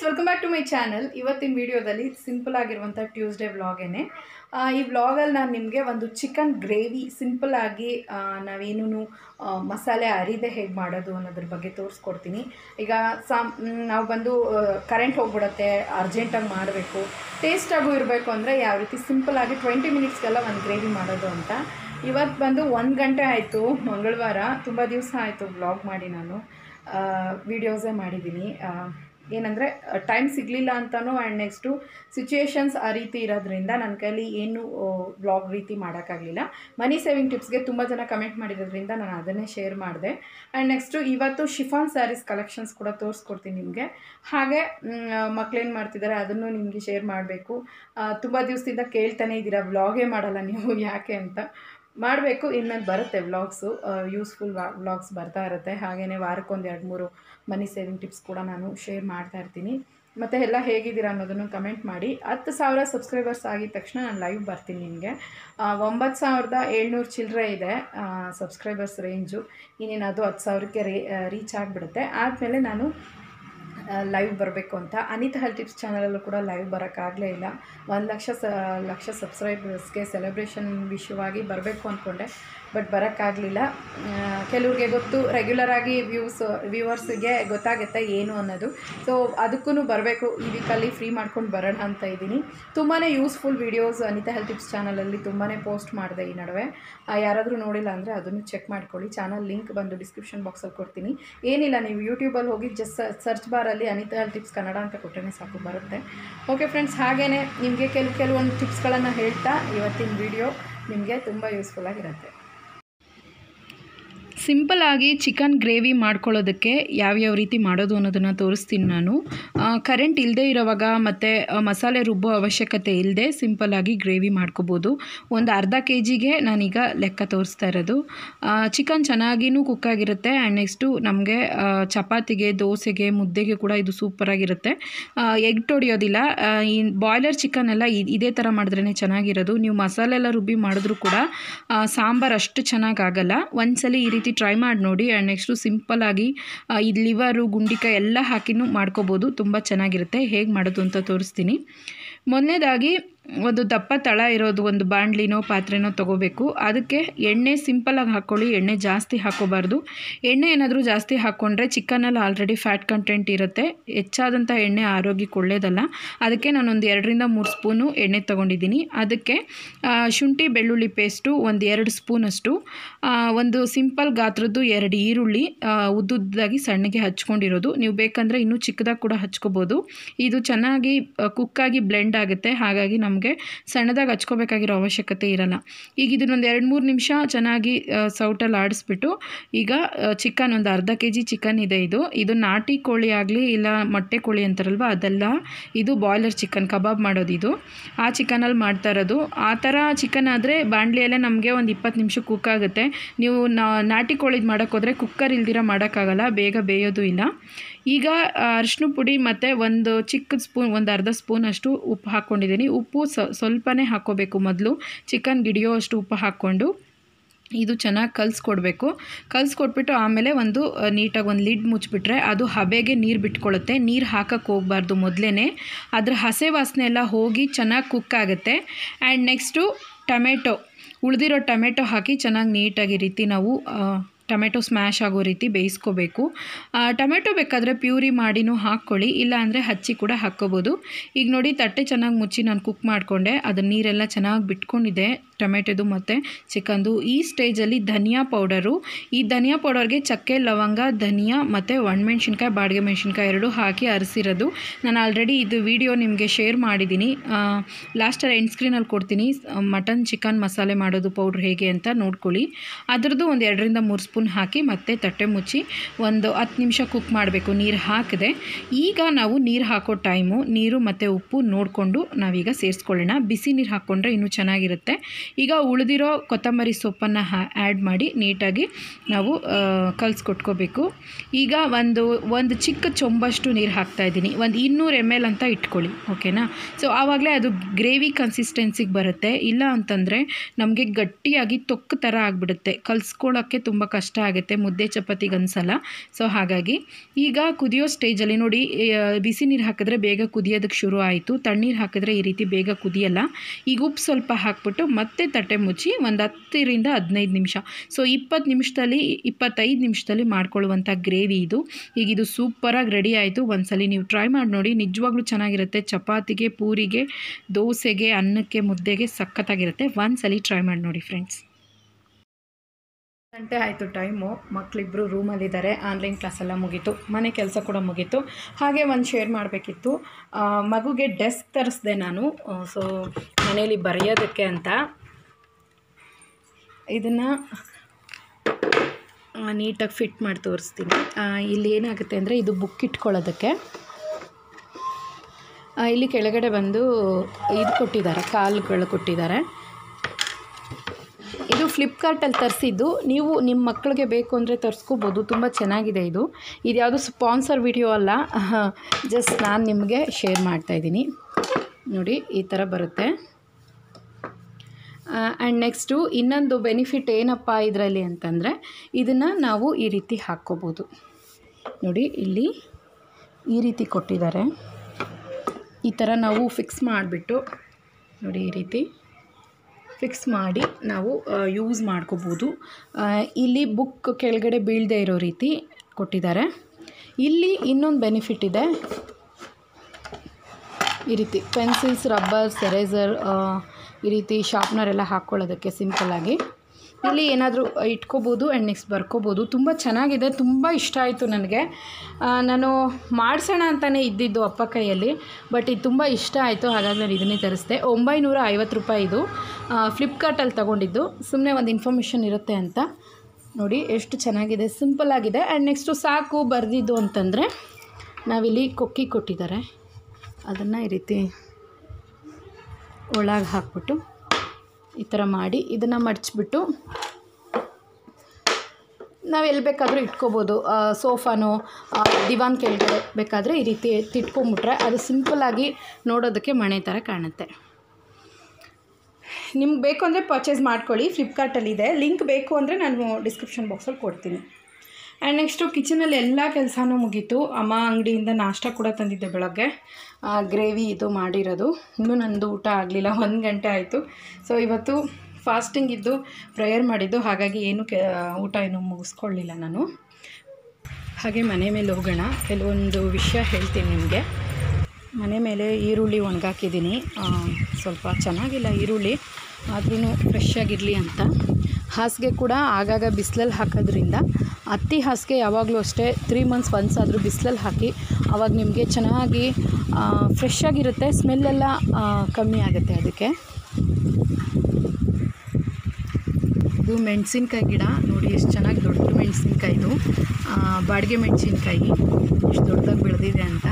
welcome back to my channel ಇವತ್ತಿನ ವಿಡಿಯೋದಲ್ಲಿ simple ಆಗಿರುವಂಥ ಟ್ಯೂಸ್ಡೇ ವ್ಲಾಗೇನೆ ಈ ವ್ಲಾಗಲ್ಲಿ ನಾನು ನಿಮಗೆ ಒಂದು ಚಿಕನ್ ಗ್ರೇವಿ ಸಿಂಪಲ್ ಆಗಿ ಆ, ನಾವೇನು ಆ, ಮಸಾಲೆ ಅರಿದೆ ಹೇಗೆ ಮಾಡೋದು ಅನ್ನೋದ್ರ ಬಗ್ಗೆ ತೋರಿಸ್ಕೊಡ್ತೀನಿ ಈಗ ಸಾಮ್ ಮ್, ನಾವು ಬಂದು ಕರೆಂಟ್ ಹೋಗ್ಬಿಡುತ್ತೆ ಅರ್ಜೆಂಟಾಗಿ ಮಾಡಬೇಕು ಟೇಸ್ಟಾಗೂ ಇರಬೇಕು ಅಂದರೆ ಯಾವ ರೀತಿ ಸಿಂಪಲ್ ಆಗಿ ಟ್ವೆಂಟಿ ಮಿನಿಟ್ಸ್ಗೆಲ್ಲ ಒಂದು ಗ್ರೇವಿ ಮಾಡೋದು ಅಂತ ಇವತ್ತು ಬಂದು ಒಂದು ಗಂಟೆ ಆಯಿತು ಮಂಗಳವಾರ ತುಂಬ ದಿವಸ ಆಯಿತು ವ್ಲಾಗ್ ಮಾಡಿ ನಾನು ವೀಡಿಯೋಸೇ ಮಾಡಿದ್ದೀನಿ ಏನಂದರೆ ಟೈಮ್ ಸಿಗಲಿಲ್ಲ ಅಂತಲೂ ಆ್ಯಂಡ್ ನೆಕ್ಸ್ಟು ಸಿಚುಯೇಷನ್ಸ್ ಆ ರೀತಿ ಇರೋದ್ರಿಂದ ನನ್ನ ಕೈಲಿ ಏನು ವ್ಲಾಗ್ ರೀತಿ ಮಾಡೋಕ್ಕಾಗಲಿಲ್ಲ ಮನಿ ಸೇವಿಂಗ್ ಟಿಪ್ಸ್ಗೆ ತುಂಬ ಜನ ಕಮೆಂಟ್ ಮಾಡಿರೋದ್ರಿಂದ ನಾನು ಅದನ್ನೇ ಶೇರ್ ಮಾಡಿದೆ ಆ್ಯಂಡ್ ನೆಕ್ಸ್ಟು ಇವತ್ತು ಶಿಫಾನ್ ಸ್ಯಾರೀಸ್ ಕಲೆಕ್ಷನ್ಸ್ ಕೂಡ ತೋರಿಸ್ಕೊಡ್ತೀನಿ ನಿಮಗೆ ಹಾಗೆ ಮಕ್ಳೇನು ಮಾಡ್ತಿದ್ದಾರೆ ಅದನ್ನು ನಿಮಗೆ ಶೇರ್ ಮಾಡಬೇಕು ತುಂಬ ದಿವಸದಿಂದ ಕೇಳ್ತಾನೆ ಇದ್ದೀರಾ ವ್ಲಾಗೇ ಮಾಡಲ್ಲ ನೀವು ಯಾಕೆ ಅಂತ ಮಾಡಬೇಕು ಇನ್ಮೇಲೆ ಬರುತ್ತೆ ವ್ಲಾಗ್ಸು ಯೂಸ್ಫುಲ್ ವ್ಲಾಗ್ಸ್ ಬರ್ತಾ ಇರುತ್ತೆ ಹಾಗೆಯೇ ವಾರಕ್ಕೊಂದು ಎರಡು ಮೂರು ಮನಿ ಸೇವಿಂಗ್ ಟಿಪ್ಸ್ ಕೂಡ ನಾನು ಶೇರ್ ಮಾಡ್ತಾ ಇರ್ತೀನಿ ಮತ್ತು ಎಲ್ಲ ಹೇಗಿದ್ದೀರಾ ಅನ್ನೋದನ್ನು ಕಮೆಂಟ್ ಮಾಡಿ ಹತ್ತು ಸಾವಿರ ಸಬ್ಸ್ಕ್ರೈಬರ್ಸ್ ಆಗಿದ ತಕ್ಷಣ ನಾನು ಲೈವ್ ಬರ್ತೀನಿ ನಿಮಗೆ ಒಂಬತ್ತು ಸಾವಿರದ ಏಳ್ನೂರು ಚಿಲ್ಲರೆ ಇದೆ ಸಬ್ಸ್ಕ್ರೈಬರ್ಸ್ ರೇಂಜು ಇನ್ನೇನು ಅದು ಹತ್ತು ಸಾವಿರಕ್ಕೆ ರೇ ರೀಚ್ ಆಗಿಬಿಡುತ್ತೆ ಆದಮೇಲೆ ನಾನು ಲೈವ್ ಬರಬೇಕು ಅಂತ ಅನಿತಾ ಹೆಲ್ತ್ ಟಿಪ್ಸ್ ಚಾನಲಲ್ಲೂ ಕೂಡ ಲೈವ್ ಬರೋಕ್ಕಾಗಲೇ ಇಲ್ಲ ಒಂದು ಲಕ್ಷ ಸ ಲಕ್ಷ ಸಬ್ಸ್ಕ್ರೈಬರ್ಸ್ಗೆ ಸೆಲೆಬ್ರೇಷನ್ ವಿಷಯವಾಗಿ ಬರಬೇಕು ಅಂದ್ಕೊಂಡೆ ಬಟ್ ಬರೋಕ್ಕಾಗಲಿಲ್ಲ ಕೆಲವ್ರಿಗೆ ಗೊತ್ತು ರೆಗ್ಯುಲರಾಗಿ ವ್ಯೂಸ್ ವ್ಯೂವರ್ಸಿಗೆ ಗೊತ್ತಾಗುತ್ತೆ ಏನು ಅನ್ನೋದು ಸೊ ಅದಕ್ಕೂ ಬರಬೇಕು ಈ ವೀಕಲ್ಲಿ ಫ್ರೀ ಮಾಡ್ಕೊಂಡು ಬರೋಣ ಅಂತ ಇದ್ದೀನಿ ತುಂಬಾ useful videos Anitha health tips ಚಾನಲಲ್ಲಿ ತುಂಬಾ ಪೋಸ್ಟ್ ಮಾಡಿದೆ ಈ ನಡುವೆ ಯಾರಾದರೂ ನೋಡಿಲ್ಲ ಅಂದರೆ ಅದನ್ನು ಚೆಕ್ ಮಾಡ್ಕೊಳ್ಳಿ ಚಾನಲ್ ಲಿಂಕ್ ಬಂದು ಡಿಸ್ಕ್ರಿಪ್ಷನ್ ಬಾಕ್ಸಲ್ಲಿ ಕೊಡ್ತೀನಿ ಏನಿಲ್ಲ ನೀವು ಯೂಟ್ಯೂಬಲ್ಲಿ ಹೋಗಿ ಜಸ್ಟ್ ಸರ್ಚ್ ಬಾರಲ್ಲಿ ಅನಿತಾ ಹೆಲ್ತ್ ಟಿಪ್ಸ್ ಕನ್ನಡ ಅಂತ ಕೊಟ್ಟರೆ ಸಾಕು ಬರುತ್ತೆ ಓಕೆ ಫ್ರೆಂಡ್ಸ್ ಹಾಗೇ ನಿಮಗೆ ಕೆಲವು ಕೆಲವೊಂದು ಟಿಪ್ಸ್ಗಳನ್ನು ಹೇಳ್ತಾ ಇವತ್ತಿನ ವಿಡಿಯೋ ನಿಮಗೆ ತುಂಬ ಯೂಸ್ಫುಲ್ ಆಗಿರುತ್ತೆ ಸಿಂಪಲ್ ಆಗಿ ಚಿಕನ್ ಗ್ರೇವಿ ಮಾಡ್ಕೊಳ್ಳೋದಕ್ಕೆ ಯಾವ್ಯಾವ ರೀತಿ ಮಾಡೋದು ಅನ್ನೋದನ್ನು ತೋರಿಸ್ತೀನಿ ನಾನು ಕರೆಂಟ್ ಇಲ್ಲದೆ ಇರೋವಾಗ ಮತ್ತು ಮಸಾಲೆ ರುಬ್ಬೋ ಅವಶ್ಯಕತೆ ಇಲ್ಲದೆ ಸಿಂಪಲ್ಲಾಗಿ ಗ್ರೇವಿ ಮಾಡ್ಕೋಬೋದು ಒಂದು ಅರ್ಧ ಕೆ ಜಿಗೆ ನಾನೀಗ ಲೆಕ್ಕ ತೋರಿಸ್ತಾ ಇರೋದು ಚಿಕನ್ ಚೆನ್ನಾಗಿನೂ ಕುಕ್ ಆಗಿರುತ್ತೆ ಆ್ಯಂಡ್ ನೆಕ್ಸ್ಟು ನಮಗೆ ಚಪಾತಿಗೆ ದೋಸೆಗೆ ಮುದ್ದೆಗೆ ಕೂಡ ಇದು ಸೂಪರಾಗಿರುತ್ತೆ ಎಗ್ ಹೊಡಿಯೋದಿಲ್ಲ ಈ ಬಾಯ್ಲರ್ ಚಿಕನ್ ಎಲ್ಲ ಇ- ಇದೇ ಥರ ಮಾಡಿದ್ರೇ ಚೆನ್ನಾಗಿರೋದು ನೀವು ಮಸಾಲೆ ಎಲ್ಲ ರುಬ್ಬಿ ಮಾಡಿದ್ರೂ ಕೂಡ ಸಾಂಬಾರು ಅಷ್ಟು ಚೆನ್ನಾಗಾಗಲ್ಲ ಒಂದ್ಸಲಿ ಈ ರೀತಿ ಟ್ರೈ ಮಾಡಿ ನೋಡಿ ಆ್ಯಂಡ್ ನೆಕ್ಸ್ಟು ಸಿಂಪಲ್ಲಾಗಿ ಇದು ಲಿವರು ಗುಂಡಿಕಾಯಿ ಎಲ್ಲ ಹಾಕಿನೂ ಮಾಡ್ಕೋಬೋದು ತುಂಬ ಚೆನ್ನಾಗಿರುತ್ತೆ ಹೇಗೆ ಮಾಡೋದು ಅಂತ ತೋರಿಸ್ತೀನಿ ಮೊದಲನೇದಾಗಿ ಒಂದು ದಪ್ಪ ತಳ ಇರೋದು ಒಂದು ಬಾಣಲಿನೋ ಪಾತ್ರೆನೋ ತೊಗೋಬೇಕು ಅದಕ್ಕೆ ಎಣ್ಣೆ ಸಿಂಪಲಾಗಿ ಹಾಕ್ಕೊಳ್ಳಿ ಎಣ್ಣೆ ಜಾಸ್ತಿ ಹಾಕೋಬಾರ್ದು ಎಣ್ಣೆ ಏನಾದರೂ ಜಾಸ್ತಿ ಹಾಕ್ಕೊಂಡ್ರೆ ಚಿಕನಲ್ಲಿ ಆಲ್ರೆಡಿ ಫ್ಯಾಟ್ ಕಂಟೆಂಟ್ ಇರುತ್ತೆ ಹೆಚ್ಚಾದಂಥ ಎಣ್ಣೆ ಆರೋಗ್ಯಕ್ಕೆ ಒಳ್ಳೆಯದಲ್ಲ ಅದಕ್ಕೆ ನಾನೊಂದು ಎರಡರಿಂದ ಮೂರು ಸ್ಪೂನು ಎಣ್ಣೆ ತೊಗೊಂಡಿದ್ದೀನಿ ಅದಕ್ಕೆ ಆ, ಶುಂಠಿ ಬೆಳ್ಳುಳ್ಳಿ ಪೇಸ್ಟು ಒಂದು ಎರಡು ಸ್ಪೂನಷ್ಟು ಆ, ಒಂದು ಸಿಂಪಲ್ ಗಾತ್ರದ್ದು ಎರಡು ಈರುಳ್ಳಿ ಆ, ಉದ್ದುದ್ದಾಗಿ ಸಣ್ಣಗೆ ಹಚ್ಕೊಂಡಿರೋದು ನೀವು ಬೇಕಂದರೆ ಇನ್ನೂ ಚಿಕ್ಕದಾಗಿ ಕೂಡ ಹಚ್ಕೋಬೋದು ಇದು ಚೆನ್ನಾಗಿ ಕುಕ್ಕಾಗಿ ಬ್ಲೆಂಡ್ ಆಗುತ್ತೆ ಹಾಗಾಗಿ ನಮಗೆ ಸಣ್ಣದಾಗಿ ಹಚ್ಕೋಬೇಕಾಗಿರೋ ಅವಶ್ಯಕತೆ ಇರಲ್ಲ ಈಗ ಇದನ್ನೊಂದು ಎರಡು ಮೂರು ನಿಮಿಷ ಚೆನ್ನಾಗಿ ಆ, ಸೌಟಲ್ಲಿ ಆಡಿಸ್ಬಿಟ್ಟು ಈಗ ಚಿಕನ್ ಒಂದು ಅರ್ಧ ಕೆ ಜಿ ಚಿಕನ್ ಇದೆ ಇದು ಇದು ನಾಟಿ ಕೋಳಿ ಆಗಲಿ ಇಲ್ಲ ಮೊಟ್ಟೆ ಕೋಳಿ ಅಂತಾರಲ್ವ ಅದೆಲ್ಲ ಇದು ಬಾಯ್ಲರ್ ಚಿಕನ್ ಕಬಾಬ್ ಮಾಡೋದು ಇದು ಆ ಚಿಕನಲ್ಲಿ ಮಾಡ್ತಾ ಇರೋದು ಆ ಥರ ಚಿಕನ್ ಆದರೆ ಬಾಣಲಿಯಲ್ಲೇ ನಮಗೆ ಒಂದು ಇಪ್ಪತ್ತು ನಿಮಿಷ ಕುಕ್ ಆಗುತ್ತೆ ನೀವು ನಾ- ನಾಟಿ ಕೋಳಿದು ಮಾಡೋಕ್ಕೋದ್ರೆ ಕುಕ್ಕರ್ ಇಲ್ದಿರ ಮಾಡೋಕ್ಕಾಗಲ್ಲ ಬೇಗ ಬೇಯೋದು ಇಲ್ಲ ಈಗ ಅರಿಶಿನ ಪುಡಿ ಮತ್ತು ಒಂದು ಚಿಕ್ಕ ಸ್ಪೂನ್ ಒಂದು ಅರ್ಧ ಸ್ಪೂನ್ ಅಷ್ಟು ಉಪ್ಪು ಹಾಕ್ಕೊಂಡಿದ್ದೀನಿ ಉಪ್ಪು ಸ ಸ್ವಲ್ಪನೇ ಹಾಕ್ಕೋಬೇಕು ಮೊದಲು ಚಿಕನ್ ಗಿಡಿಯೋ ಅಷ್ಟು ಉಪ್ಪು ಹಾಕ್ಕೊಂಡು ಇದು ಚೆನ್ನಾಗಿ ಕಲಿಸ್ಕೊಡ್ಬೇಕು ಕಲಿಸ್ಕೊಟ್ಬಿಟ್ಟು ಆಮೇಲೆ ಒಂದು ಆ, ನೀಟಾಗಿ ಒಂದು ಲಿಡ್ ಮುಚ್ಚಿಬಿಟ್ರೆ ಅದು ಹಬೆಗೆ ನೀರು ಬಿಟ್ಕೊಳ್ಳುತ್ತೆ ನೀರು ಹಾಕಕ್ಕೆ ಹೋಗಬಾರ್ದು ಮೊದಲೇ ಅದ್ರ ಹಸೆ ವಾಸನೆ ಎಲ್ಲ ಹೋಗಿ ಚೆನ್ನಾಗಿ ಕುಕ್ ಆಗುತ್ತೆ ಆ್ಯಂಡ್ ನೆಕ್ಸ್ಟು ಟೊಮೆಟೊ ಉಳಿದಿರೋ ಟೊಮೆಟೊ ಹಾಕಿ ಚೆನ್ನಾಗಿ ನೀಟಾಗಿ ರೀತಿ ನಾವು ಆ, ಟೊಮೆಟೊ ಸ್ಮ್ಯಾಶ್ ಆಗೋ ರೀತಿ ಬೇಯಿಸ್ಕೋಬೇಕು ಆ, ಟೊಮೆಟೊ ಬೇಕಾದರೆ ಪ್ಯೂರಿ ಮಾಡಿನೂ ಹಾಕ್ಕೊಳ್ಳಿ ಇಲ್ಲ ಅಂದರೆ ಹಚ್ಚಿ ಕೂಡ ಹಾಕ್ಕೋಬೋದು ಈಗ ನೋಡಿ ತಟ್ಟೆ ಚೆನ್ನಾಗಿ ಮುಚ್ಚಿ ನಾನು ಕುಕ್ ಮಾಡಿಕೊಂಡೆ ಅದು ನೀರೆಲ್ಲ ಚೆನ್ನಾಗಿ ಬಿಟ್ಕೊಂಡಿದೆ ಟೊಮೆಟೊದು ಮತ್ತು ಚಿಕನ್ದು ಈ ಸ್ಟೇಜಲ್ಲಿ ಧನಿಯಾ ಪೌಡರು ಈ ಧನಿಯಾ ಪೌಡರ್ಗೆ ಚಕ್ಕೆ ಲವಂಗ ಧನಿಯಾ ಮತ್ತು ಒಣಮೆಣ್ಸಿನ್ಕಾಯಿ ಬಾಡಿಗೆ ಮೆಣಸಿನ್ಕಾಯಿ ಎರಡು ಹಾಕಿ ಅರಸಿರೋದು ನಾನು ಆಲ್ರೆಡಿ ಇದು ವಿಡಿಯೋ ನಿಮಗೆ ಶೇರ್ ಮಾಡಿದ್ದೀನಿ ಲಾಸ್ಟಲ್ಲಿ ಎಂಡ್ ಸ್ಕ್ರೀನಲ್ಲಿ ಕೊಡ್ತೀನಿ ಮಟನ್ ಚಿಕನ್ ಮಸಾಲೆ ಮಾಡೋದು ಪೌಡ್ರ್ ಹೇಗೆ ಅಂತ ನೋಡ್ಕೊಳ್ಳಿ ಅದರದ್ದು ಒಂದು ಎರಡರಿಂದ ಮೂರು ಸ್ಪೂನ್ ಹಾಕಿ ಮತ್ತೆ ತಟ್ಟೆ ಮುಚ್ಚಿ ಒಂದು ಹತ್ತು ನಿಮಿಷ ಕುಕ್ ಮಾಡಬೇಕು ನೀರು ಹಾಕಿದೆ ಈಗ ನಾವು ನೀರು ಹಾಕೋ ಟೈಮು ನೀರು ಮತ್ತು ಉಪ್ಪು ನೋಡಿಕೊಂಡು ನಾವೀಗ ಸೇರಿಸ್ಕೊಳ್ಳೋಣ ಬಿಸಿ ನೀರು ಹಾಕ್ಕೊಂಡ್ರೆ ಇನ್ನೂ ಚೆನ್ನಾಗಿರುತ್ತೆ ಈಗ ಉಳಿದಿರೋ ಕೊತ್ತಂಬರಿ ಸೊಪ್ಪನ್ನು ಆ್ಯಡ್ ಮಾಡಿ ನೀಟಾಗಿ ನಾವು ಕಲಿಸ್ಕೊಟ್ಕೋಬೇಕು ಈಗ ಒಂದು ಒಂದು ಚಿಕ್ಕ ಚೊಂಬಷ್ಟು ನೀರು ಹಾಕ್ತಾಯಿದ್ದೀನಿ ಒಂದು ಇನ್ನೂರು ಎಮ್ ಎಲ್ ಅಂತ ಇಟ್ಕೊಳ್ಳಿ ಓಕೆನಾ ಸೊ ಆವಾಗಲೇ ಅದು ಗ್ರೇವಿ ಕನ್ಸಿಸ್ಟೆನ್ಸಿಗೆ ಬರುತ್ತೆ ಇಲ್ಲ ಅಂತಂದರೆ ನಮಗೆ ಗಟ್ಟಿಯಾಗಿ ತೊಕ್ಕು ಥರ ಆಗಿಬಿಡುತ್ತೆ ಕಲಿಸ್ಕೊಳ್ಳೋಕ್ಕೆ ತುಂಬ ಕಷ್ಟ ಆಗುತ್ತೆ ಮುದ್ದೆ ಚಪಾತಿಗೆ ಅನ್ಸಲ್ಲ ಸೊ ಹಾಗಾಗಿ ಈಗ ಕುದಿಯೋ ಸ್ಟೇಜಲ್ಲಿ ನೋಡಿ ಆ, ಬಿಸಿ ನೀರು ಹಾಕಿದ್ರೆ ಬೇಗ ಕುದಿಯೋದಕ್ಕೆ ಶುರು ಆಯಿತು ತಣ್ಣೀರು ಹಾಕಿದ್ರೆ ಈ ರೀತಿ ಬೇಗ ಕುದಿಯಲ್ಲ ಈಗ ಉಪ್ಪು ಸ್ವಲ್ಪ ಹಾಕ್ಬಿಟ್ಟು ಮತ್ತೆ ತಟ್ಟೆ ಮುಚ್ಚಿ ಒಂದು ಹತ್ತರಿಂದ ಹದಿನೈದು ನಿಮಿಷ ಸೊ ಇಪ್ಪತ್ತು ನಿಮಿಷದಲ್ಲಿ ಇಪ್ಪತ್ತೈದು ನಿಮಿಷದಲ್ಲಿ ಮಾಡ್ಕೊಳ್ಳುವಂಥ ಗ್ರೇವಿ ಇದು ಈಗ ಇದು ಸೂಪರಾಗಿ ರೆಡಿ ಆಯಿತು ಒಂದ್ಸಲಿ ನೀವು ಟ್ರೈ ಮಾಡಿ ನೋಡಿ ನಿಜವಾಗ್ಲೂ ಚೆನ್ನಾಗಿರುತ್ತೆ ಚಪಾತಿಗೆ ಪೂರಿಗೆ ದೋಸೆಗೆ ಅನ್ನಕ್ಕೆ ಮುದ್ದೆಗೆ ಸಖತ್ತಾಗಿರುತ್ತೆ ಒಂದ್ಸಲಿ ಟ್ರೈ ಮಾಡಿ ನೋಡಿ ಫ್ರೆಂಡ್ಸ್ ಗಂಟೆ ಆಯಿತು ಟೈಮು ಮಕ್ಕಳಿಬ್ಬರು ರೂಮಲ್ಲಿದ್ದಾರೆ ಆನ್ಲೈನ್ ಕ್ಲಾಸೆಲ್ಲ ಮುಗೀತು ಮನೆ ಕೆಲಸ ಕೂಡ ಮುಗೀತು ಹಾಗೆ ಒಂದು ಶೇರ್ ಮಾಡಬೇಕಿತ್ತು ಮಗುಗೆ ಡೆಸ್ಕ್ ತರಿಸ್ದೆ ನಾನು ಸೊ ಮನೇಲಿ ಬರೆಯೋದಕ್ಕೆ ಅಂತ ಇದನ್ನು ನೀಟಾಗಿ ಫಿಟ್ ಮಾಡಿ ತೋರಿಸ್ತೀನಿ ಆ, ಇಲ್ಲಿ ಏನಾಗುತ್ತೆ ಅಂದರೆ ಇದು ಬುಕ್ ಇಟ್ಕೊಳ್ಳೋದಕ್ಕೆ ಆ, ಇಲ್ಲಿ ಕೆಳಗಡೆ ಬಂದು ಇದು ಕೊಟ್ಟಿದ್ದಾರೆ ಕಾಲುಗಳು ಕೊಟ್ಟಿದ್ದಾರೆ ಇದು ಫ್ಲಿಪ್ಕಾರ್ಟಲ್ಲಿ ತರಿಸಿದ್ದು ನೀವು ನಿಮ್ಮ ಮಕ್ಕಳಿಗೆ ಬೇಕು ಅಂದರೆ ತರಿಸ್ಕೋಬೋದು ತುಂಬ ಚೆನ್ನಾಗಿದೆ ಇದು ಇದು ಯಾವುದು ಸ್ಪಾನ್ಸರ್ ವಿಡಿಯೋ ಅಲ್ಲ ಜಸ್ಟ್ ನಾನು ನಿಮಗೆ ಶೇರ್ ಮಾಡ್ತಾಯಿದ್ದೀನಿ ನೋಡಿ ಈ ಥರ ಬರುತ್ತೆ ಆ್ಯಂಡ್ ನೆಕ್ಸ್ಟು ಇನ್ನೊಂದು ಬೆನಿಫಿಟ್ ಏನಪ್ಪ ಇದರಲ್ಲಿ ಅಂತಂದರೆ ಇದನ್ನು ನಾವು ಈ ರೀತಿ ಹಾಕ್ಕೋಬೋದು ನೋಡಿ ಇಲ್ಲಿ ಈ ರೀತಿ ಕೊಟ್ಟಿದ್ದಾರೆ ಈ ಥರ ನಾವು ಫಿಕ್ಸ್ ಮಾಡಿಬಿಟ್ಟು ನೋಡಿ ಈ ರೀತಿ ಫಿಕ್ಸ್ ಮಾಡಿ ನಾವು ಯೂಸ್ ಮಾಡ್ಕೋಬೋದು ಆ, ಇಲ್ಲಿ ಬುಕ್ ಕೆಳಗಡೆ ಬೀಳದೇ ಇರೋ ರೀತಿ ಕೊಟ್ಟಿದ್ದಾರೆ ಇಲ್ಲಿ ಇನ್ನೊಂದು ಬೆನಿಫಿಟ್ ಇದೆ ಈ ರೀತಿ ಪೆನ್ಸಿಲ್ಸ್ ರಬ್ಬರ್ಸ್ ಎರೇಸರ್ ಈ ರೀತಿ ಶಾರ್ಪ್ನರ್ ಎಲ್ಲ ಹಾಕ್ಕೊಳ್ಳೋದಕ್ಕೆ ಸಿಂಪಲ್ಲಾಗಿ ಇಲ್ಲಿ ಏನಾದರೂ ಇಟ್ಕೋಬೋದು ಆ್ಯಂಡ್ ನೆಕ್ಸ್ಟ್ ಬರ್ಕೋಬೋದು ತುಂಬ ಚೆನ್ನಾಗಿದೆ ತುಂಬ ಇಷ್ಟ ಆಯಿತು ನನಗೆ ಆ, ನಾನು ಮಾಡಿಸೋಣ ಅಂತಲೇ ಇದ್ದಿದ್ದು ಅಪ್ಪ ಕೈಯಲ್ಲಿ ಬಟ್ ಇದು ತುಂಬ ಇಷ್ಟ ಆಯಿತು ಹಾಗಾಗಿ ನಾನು ಇದನ್ನೇ ತರಿಸಿದೆ ಒಂಬೈನೂರ ಐವತ್ತು ರೂಪಾಯಿ ಇದು ಫ್ಲಿಪ್ಕಾರ್ಟಲ್ಲಿ ತೊಗೊಂಡಿದ್ದು ಸುಮ್ಮನೆ ಒಂದು ಇನ್ಫಾರ್ಮೇಷನ್ ಇರುತ್ತೆ ಅಂತ ನೋಡಿ ಎಷ್ಟು ಚೆನ್ನಾಗಿದೆ ಸಿಂಪಲ್ ಆಗಿದೆ ಆ್ಯಂಡ್ ನೆಕ್ಸ್ಟು ಸಾಕು ಬರೆದಿದ್ದು ಅಂತಂದರೆ ನಾವಿಲ್ಲಿ ಕೊಕ್ಕಿ ಕೊಟ್ಟಿದ್ದಾರೆ ಅದನ್ನು ಈ ರೀತಿ ಒಳಗೆ ಹಾಕ್ಬಿಟ್ಟು ಈ ಥರ ಮಾಡಿ ಇದನ್ನು ಮಡಚ್ಬಿಟ್ಟು ನಾವು ಎಲ್ಲಿ ಬೇಕಾದರೂ ಇಟ್ಕೋಬೋದು ಆ, ಸೋಫಾನೋ ಆ, ದಿವಾನ್ ಕೆಳಗಡೆ ಬೇಕಾದರೆ ಈ ರೀತಿ ತಿಟ್ಕೊಂಬಿಟ್ರೆ ಅದು ಸಿಂಪಲ್ಲಾಗಿ ನೋಡೋದಕ್ಕೆ ಮನೆ ಥರ ಕಾಣುತ್ತೆ ನಿಮ್ಗೆ ಬೇಕು ಅಂದರೆ ಪರ್ಚೇಸ್ ಮಾಡ್ಕೊಳ್ಳಿ ಫ್ಲಿಪ್ಕಾರ್ಟಲ್ಲಿದೆ ಲಿಂಕ್ ಬೇಕು ಅಂದರೆ ನಾನು ಡಿಸ್ಕ್ರಿಪ್ಷನ್ ಬಾಕ್ಸಲ್ಲಿ ಕೊಡ್ತೀನಿ ಆ್ಯಂಡ್ ನೆಕ್ಸ್ಟು ಕಿಚನಲ್ಲಿ ಎಲ್ಲ ಕೆಲಸನೂ ಮುಗೀತು ಅಮ್ಮ ಅಂಗಡಿಯಿಂದ ನಾಷ್ಟ ಕೂಡ ತಂದಿದ್ದೆ ಬೆಳಗ್ಗೆ ಗ್ರೇವಿ ಇದು ಮಾಡಿರೋದು ಇನ್ನೂ ನಂದು ಊಟ ಆಗಲಿಲ್ಲ ಒಂದು ಗಂಟೆ ಆಯಿತು ಸೊ ಇವತ್ತು ಫಾಸ್ಟಿಂಗ್ ಇದ್ದು ಪ್ರೇಯರ್ ಮಾಡಿದ್ದು ಹಾಗಾಗಿ ಏನು ಕೆ ಊಟ ಏನು ಮುಗಿಸ್ಕೊಳ್ಳಿಲ್ಲ ನಾನು ಹಾಗೆ ಮನೆ ಮೇಲೆ ಹೋಗೋಣ ಕೆಲವೊಂದು ವಿಷಯ ಹೇಳ್ತೀನಿ ನಿಮಗೆ ಮನೆ ಮೇಲೆ ಈರುಳ್ಳಿ ಒಣಗಾಕಿದ್ದೀನಿ ಆ, ಸ್ವಲ್ಪ ಚೆನ್ನಾಗಿಲ್ಲ ಈರುಳ್ಳಿ ಆದ್ರೂ ಫ್ರೆಶ್ ಆಗಿರಲಿ ಅಂತ ಹಾಸಿಗೆ ಕೂಡ ಆಗಾಗ ಬಿಸಿಲಲ್ಲಿ ಹಾಕೋದ್ರಿಂದ ಹತ್ತಿ ಹಾಸಿಗೆ ಯಾವಾಗಲೂ ಅಷ್ಟೇ ತ್ರೀ ಮಂತ್ಸ್ ಒನ್ಸ್ ಆದರೂ ಬಿಸಿಲಲ್ಲಿ ಹಾಕಿ ಆವಾಗ ನಿಮಗೆ ಚೆನ್ನಾಗಿ ಫ್ರೆಶ್ ಆಗಿರುತ್ತೆ ಸ್ಮೆಲ್ಲೆಲ್ಲ ಆ, ಕಮ್ಮಿ ಆಗುತ್ತೆ ಅದಕ್ಕೆ ಇದು ಮೆಣಸಿನ್ಕಾಯಿ ಗಿಡ ನೋಡಿ ಎಷ್ಟು ಚೆನ್ನಾಗಿ ದೊಡ್ಡ ಮೆಣಸಿನ್ಕಾಯಿ ಇದು ಆ, ಬಾಡಿಗೆ ಮೆಣಸಿನ್ಕಾಯಿ ಎಷ್ಟು ದೊಡ್ಡದಾಗಿ ಬೆಳೆದಿದೆ ಅಂತ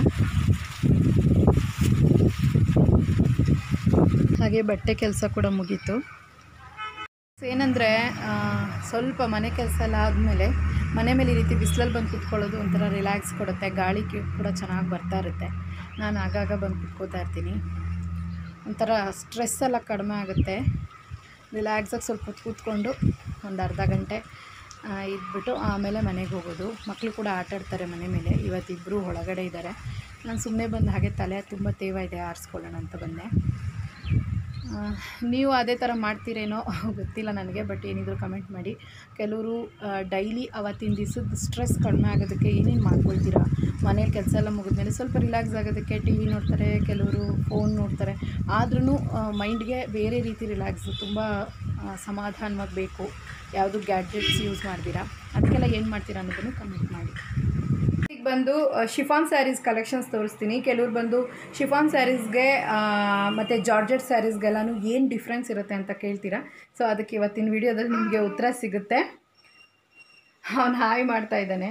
ಹಾಗೆ ಬಟ್ಟೆ ಕೆಲಸ ಕೂಡ ಮುಗೀತು ಏನಂದರೆ ಸ್ವಲ್ಪ ಮನೆ ಕೆಲಸ ಎಲ್ಲ ಆದಮೇಲೆ ಮನೆ ಮೇಲೆ ಈ ರೀತಿ ಬಿಸಿಲಲ್ಲಿ ಬಂದು ಕುತ್ಕೊಳ್ಳೋದು ಒಂಥರ ರಿಲ್ಯಾಕ್ಸ್ ಕೊಡುತ್ತೆ ಗಾಳಿ ಕಿ- ಕೂಡ ಚೆನ್ನಾಗಿ ಬರ್ತಾ ಇರುತ್ತೆ ನಾನು ಆಗಾಗ ಬಂದು ಕುತ್ಕೋತಾ ಇರ್ತೀನಿ ಒಂಥರ ಸ್ಟ್ರೆಸ್ ಎಲ್ಲ ಕಡಿಮೆ ಆಗುತ್ತೆ ರಿಲ್ಯಾಕ್ಸಾಗಿ ಸ್ವಲ್ಪ ಹೊತ್ತು ಕೂತ್ಕೊಂಡು ಒಂದು ಅರ್ಧ ಗಂಟೆ ಆ, ಇದ್ಬಿಟ್ಟು ಆಮೇಲೆ ಮನೆಗೆ ಹೋಗೋದು ಮಕ್ಕಳು ಕೂಡ ಆಟ ಆಡ್ತಾರೆ ಮನೆ ಮೇಲೆ ಇವತ್ತಿಬ್ಬರು ಒಳಗಡೆ ಇದ್ದಾರೆ ನಾನು ಸುಮ್ಮನೆ ಬಂದು ಹಾಗೆ ತಲೆ ತುಂಬ ತೇವ ಇದೆ ಆರಿಸ್ಕೊಳ್ಳೋಣ ಅಂತ ಬಂದೆ ಆ, ನೀವು ಅದೇ ಥರ ಮಾಡ್ತೀರೇನೋ ಗೊತ್ತಿಲ್ಲ ನನಗೆ ಬಟ್ ಏನಿದ್ರು ಕಮೆಂಟ್ ಮಾಡಿ ಕೆಲವರು ಡೈಲಿ ಅವತ್ತಿನ ದಿವಸದ ಸ್ಟ್ರೆಸ್ ಕಡಿಮೆ ಆಗೋದಕ್ಕೆ ಏನೇನು ಮಾಡ್ಕೊಳ್ತೀರಾ ಮನೇಲಿ ಕೆಲಸ ಎಲ್ಲ ಮುಗಿದ್ಮೇಲೆ ಸ್ವಲ್ಪ ರಿಲ್ಯಾಕ್ಸ್ ಆಗೋದಕ್ಕೆ ಟಿ ವಿ ನೋಡ್ತಾರೆ ಕೆಲವರು ಫೋನ್ ನೋಡ್ತಾರೆ ಆದ್ರೂ ಮೈಂಡ್ಗೆ ಬೇರೆ ರೀತಿ ರಿಲ್ಯಾಕ್ಸ್ ತುಂಬ ಆ, ಸಮಾಧಾನವಾಗಿ ಬೇಕು ಯಾವುದು ಗ್ಯಾಡ್ಜೆಟ್ಸ್ ಯೂಸ್ ಮಾಡ್ತೀರಾ ಅದಕ್ಕೆಲ್ಲ ಏನು ಮಾಡ್ತೀರಾ ಅನ್ನೋದನ್ನು ಕಮೆಂಟ್ ಮಾಡಿ ಈಗ ಬಂದು ಶಿಫಾನ್ ಸ್ಯಾರೀಸ್ ಕಲೆಕ್ಷನ್ಸ್ ತೋರಿಸ್ತೀನಿ ಕೆಲವ್ರು ಬಂದು ಶಿಫಾನ್ ಸ್ಯಾರೀಸ್ಗೆ ಮತ್ತು ಜಾರ್ಜೆಟ್ ಸ್ಯಾರೀಸ್ಗೆಲ್ಲನೂ ಏನು ಡಿಫ್ರೆನ್ಸ್ ಇರುತ್ತೆ ಅಂತ ಕೇಳ್ತೀರಾ ಸೊ ಅದಕ್ಕೆ ಇವತ್ತಿನ ವಿಡಿಯೋದಲ್ಲಿ ನಿಮಗೆ ಉತ್ತರ ಸಿಗುತ್ತೆ ಅವನು ಹಾಯ್ ಮಾಡ್ತಾ ಇದ್ದಾನೆ